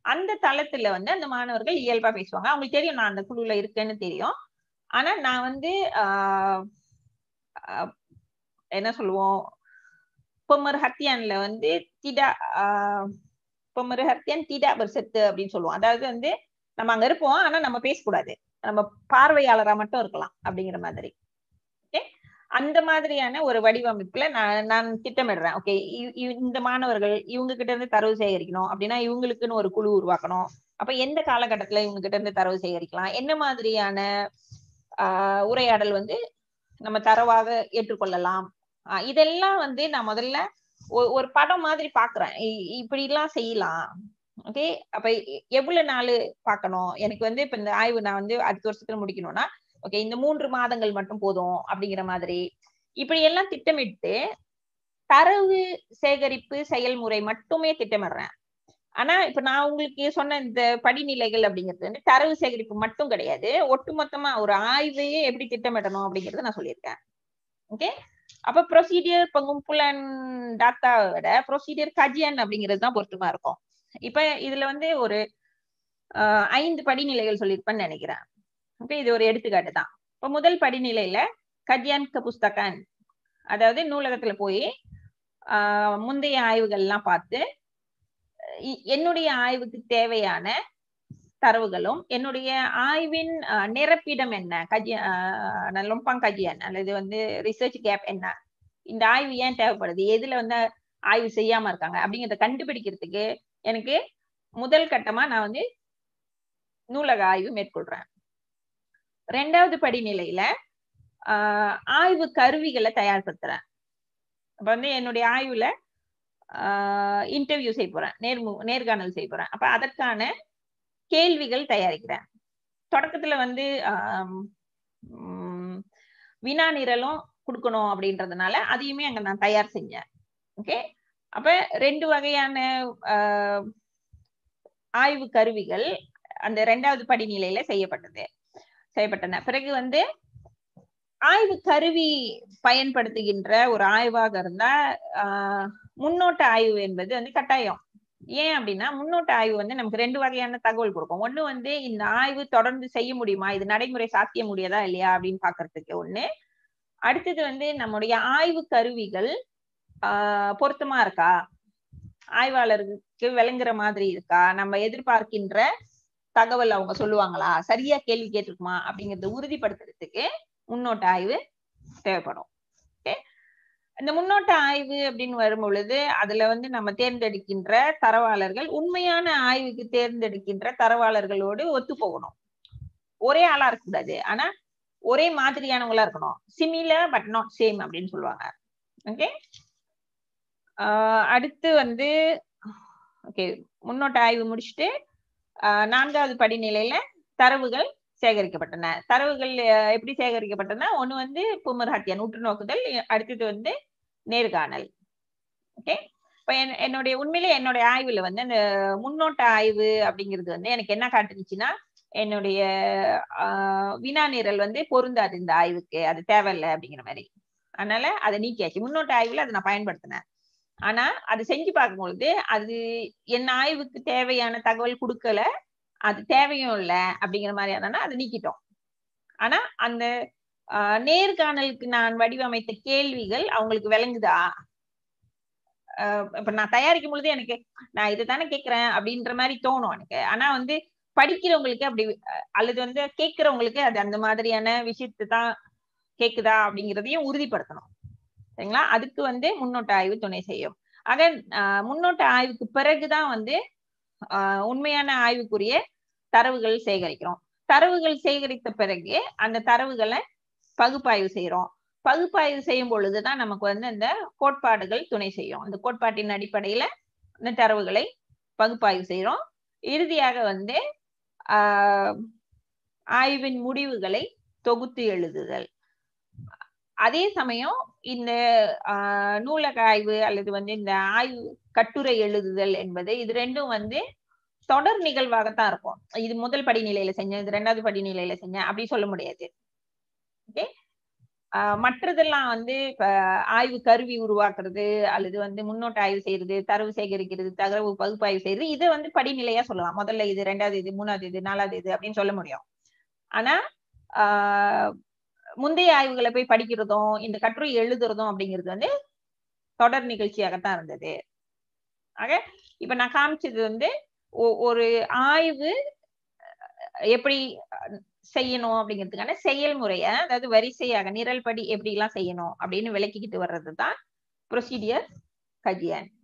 அந்த தளத்துல வந்து அந்த மாணவர்கள் இயல்பா பேசுவாங்க அவங்களுக்கு தெரியும் நான் அந்த குழுல இருக்கேன்னு தெரியும் ஆனா நான் வந்து ஆஹ் ஆஹ் என்ன சொல்லுவோம் பொம்மர்ஹத்தியான்ல வந்து திடா ஆஹ் பொம்மர்ஹத்தியான் திடா பெர்செத்து அப்படின்னு சொல்லுவோம் அதாவது வந்து நம்ம அங்க இருப்போம் ஆனா நம்ம பேசக்கூடாது நம்ம பார்வையாளரா மட்டும் இருக்கலாம் அப்படிங்கிற மாதிரி ஓகே அந்த மாதிரியான ஒரு வடிவமைப்புல நான் நான் திட்டமிடுறேன் ஓகே இந்த மாணவர்கள் இவங்க கிட்ட இருந்து தரவு சேகரிக்கணும் அப்படின்னா இவங்களுக்குன்னு ஒரு குழு உருவாக்கணும் அப்ப எந்த காலகட்டத்துல இவங்க கிட்ட இருந்து தரவு சேகரிக்கலாம் என்ன மாதிரியான ஆஹ் உரையாடல் வந்து நம்ம தரவாக ஏற்றுக்கொள்ளலாம் ஆஹ் இதெல்லாம் வந்து நான் முதல்ல ஒ- ஒரு படம் மாதிரி பாக்குறேன் இ- இப்படி எல்லாம் செய்யலாம் ஓகே அப்ப எ- எவ்வளவு நாள் பார்க்கணும் எனக்கு வந்து இப்ப இந்த ஆய்வு நான் வந்து அடுத்த வருஷத்துல முடிக்கணும்னா ஓகே இந்த மூன்று மாதங்கள் மட்டும் போதும் அப்படிங்கிற மாதிரி இப்படி எல்லாம் திட்டமிட்டு தரவு சேகரிப்பு செயல்முறை மட்டுமே திட்டமிடுறேன் ஆனா இப்ப நான் உங்களுக்கு சொன்ன இந்த படிநிலைகள் அப்படிங்கிறது வந்து தரவு சேகரிப்பு மட்டும் கிடையாது ஒட்டுமொத்தமா ஒரு ஆய்வையே எப்படி திட்டமிடணும் அப்படிங்கறத நான் சொல்லியிருக்கேன் ஓகே அப்ப ப்ரொசீடியர் பங்கும்புலன் டாட்டாவை விட ப்ரொசீடியர் கஜியன் அப்படிங்கிறது தான் பொருத்தமா இருக்கும் இப்ப இதுல வந்து ஒரு ஆஹ், ஐந்து படிநிலைகள் சொல்லியிருப்பேன்னு நினைக்கிறேன் ஓகே இது ஒரு எடுத்துக்காட்டு தான் இப்ப முதல் படிநிலையில கஜியான் க புஸ்தகன் அதாவது நூலகத்துல போய் ஆஹ், முந்தைய ஆய்வுகள் எல்லாம் பார்த்து இ- என்னுடைய ஆய்வுக்கு தேவையான தரவுகளும் என்னுடைய ஆய்வின் அஹ், நிரப்பிடம் என்ன கஜி அஹ், லொம்பாங் கஜியன் அல்லது வந்து ரிசர்ச் கேப் என்ன இந்த ஆய்வு ஏன் தேவைப்படுது எதுல வந்து ஆய்வு செய்யாம இருக்காங்க அப்படிங்கறத கண்டுபிடிக்கிறதுக்கு எனக்கு முதல் கட்டமா நான் வந்து நூலக ஆய்வு மேற்கொள்றேன் ரெண்டாவது படிநிலையில ஆஹ், ஆய்வு கருவிகளை தயார்படுத்துறேன் அப்ப வந்து என்னுடைய ஆய்வுல இன்டர்வியூ செய்ய போறேன் நேர்மு நேர்காணல் செய்ய போறேன் அப்ப அதற்கான கேள்விகள் தயாரிக்கிறேன் தொடக்கத்துல வந்து ஆம், உம், வினா நிரலும் கொடுக்கணும் அப்படின்றதுனால அதையுமே அங்க நான் தயார் செஞ்சேன் ஓகே அப்ப ரெண்டு வகையான ஆஹ், ஆய்வு கருவிகள் அந்த ரெண்டாவது படிநிலையில செய்யப்பட்டது செய்யப்பட்டன பிறகு வந்து ஆய்வு கருவி பயன்படுத்துகின்ற ஒரு ஆய்வாக இருந்தா ஆஹ், முன்னோட்ட ஆய்வு என்பது வந்து கட்டாயம் ஏன் அப்படின்னா முன்னோட்ட ஆய்வு வந்து நமக்கு ரெண்டு வகையான தகவல் கொடுக்கும் ஒண்ணு வந்து இந்த ஆய்வு தொடர்ந்து செய்ய முடியுமா இது நடைமுறை சாத்திய முடியாதா இல்லையா அப்படின்னு பாக்குறதுக்கு ஒண்ணு அடுத்தது வந்து நம்முடைய ஆய்வு கருவிகள் ஆஹ் பொருத்தமா இருக்கா ஆய்வாளருக்கு விளங்குற மாதிரி இருக்கா நம்ம எதிர்பார்க்கின்ற தகவல் அவங்க சொல்லுவாங்களா சரியா கேள்வி கேட்டிருக்குமா அப்படிங்கறத உறுதிப்படுத்துறதுக்கு முன்னோட்ட ஆய்வு தேவைப்படும் ஓகே இந்த முன்னோட்ட ஆய்வு அப்படின்னு வரும் பொழுது அதுல வந்து நம்ம தேர்ந்தெடுக்கின்ற தரவாளர்கள் உண்மையான ஆய்வுக்கு தேர்ந்தெடுக்கின்ற தரவாளர்களோடு ஒத்து போகணும் ஒரே ஆளா இருக்கக்கூடாது ஆனா ஒரே மாதிரியானவங்களா இருக்கணும் சிமிலர் பட் நாட் சேம் அப்படின்னு சொல்லுவாங்க ஓகே அடுத்து வந்து ஓகே முன்னோட்ட ஆய்வு முடிச்சுட்டு ஆஹ் நான்காவது படிநிலையில தரவுகள் சேகரிக்கப்பட்டன தரவுகள் அஹ், எப்படி சேகரிக்கப்பட்டன ஒண்ணு வந்து புமர்ஹத்தியன் உற்று நோக்குதல் அடுத்தது வந்து நேர்காணல் ஓகே இப்ப என்- என்னுடைய உண்மையிலே என்னுடைய ஆய்வுல வந்து அந்த முன்னோட்ட ஆய்வு அப்படிங்கிறது வந்து எனக்கு என்ன காட்டுச்சுன்னா என்னுடைய ஆஹ், வினா நிரல் வந்து பொருந்தாது இந்த ஆய்வுக்கு அது தேவையில்லை அப்படிங்கிற மாதிரி அதனால அதை நீக்கியாச்சு முன்னோட்ட ஆய்வுல அதை நான் பயன்படுத்தினேன் ஆனா அது செஞ்சு பார்க்கும்பொழுது அது என் ஆய்வுக்கு தேவையான தகவல் கொடுக்கல அது தேவையும் இல்ல அப்படிங்கிற மாதிரியான அதை நீக்கிட்டோம் ஆனா அந்த ஆஹ், நேர்காணலுக்கு நான் வடிவமைத்த கேள்விகள் அவங்களுக்கு விளங்குதா ஆஹ், இப்ப நான் தயாரிக்கும் பொழுது எனக்கு நான் இதை தானே கேட்கிறேன் அப்படின்ற மாதிரி தோணும் எனக்கு ஆனா வந்து படிக்கிறவங்களுக்கு அப்படி அஹ், அல்லது வந்து கேட்கிறவங்களுக்கு அது அந்த மாதிரியான விஷயத்தை தான் கேக்குதா அப்படிங்கிறதையும் உறுதிப்படுத்தணும் சரிங்களா அதுக்கு வந்து முன்னோட்ட ஆய்வு துணை செய்யும் ஆக ஆஹ், முன்னோட்ட ஆய்வுக்கு பிறகுதான் வந்து ஆஹ், உண்மையான ஆய்வுக்குரிய தரவுகள் சேகரிக்கிறோம் தரவுகள் சேகரித்த பிறகு அந்த தரவுகளை பகுப்பாய்வு செய்யறோம் பகுப்பாய்வு செய்யும் பொழுதுதான் நமக்கு வந்து அந்த கோட்பாடுகள் துணை செய்யும் அந்த கோட்பாட்டின் அடிப்படையில இந்த தரவுகளை பகுப்பாய்வு செய்யறோம் இறுதியாக வந்து ஆஹ், ஆய்வின் முடிவுகளை தொகுத்து எழுதுதல் அதே சமயம் இந்த ஆஹ், நூலக ஆய்வு அல்லது வந்து இந்த ஆய்வு கட்டுரை எழுதுதல் என்பது இது ரெண்டும் வந்து தொடர் நிகழ்வாகத்தான் இருக்கும் இது முதல் படிநிலையில செஞ்சேன் இது ரெண்டாவது படிநிலையில செஞ்சேன் அப்படி சொல்ல முடியாது ஓகே ஆஹ் மற்றதெல்லாம் வந்து இப்ப ஆய்வு கருவி உருவாக்குறது அல்லது வந்து முன்னோட்ட ஆய்வு செய்யறது தரவு சேகரிக்கிறது தரவு பகுப்பாய்வு செய்யறது இது வந்து படிநிலையா சொல்லலாம் முதல்ல இது ரெண்டாவது இது மூணாவது இது நாலாவது இது அப்படின்னு சொல்ல முடியும் ஆனா ஆஹ் முந்தைய ஆய்வுகளை போய் படிக்கிறதும் இந்த கட்டுரை எழுதுறதும் அப்படிங்கிறது வந்து தொடர் நிகழ்ச்சியாகத்தான் இருந்தது ஆக இப்ப நான் காமிச்சது வந்து ஒ- ஒரு ஆய்வு எப்படி செய்யணும் அப்படிங்கிறதுக்கான செயல்முறைய அதாவது வரிசையாக நிரல்படி எப்படி எல்லாம் செய்யணும் அப்படின்னு விளக்கிக்கிட்டு வர்றதுதான் ப்ரொசீடியர் கஜியன்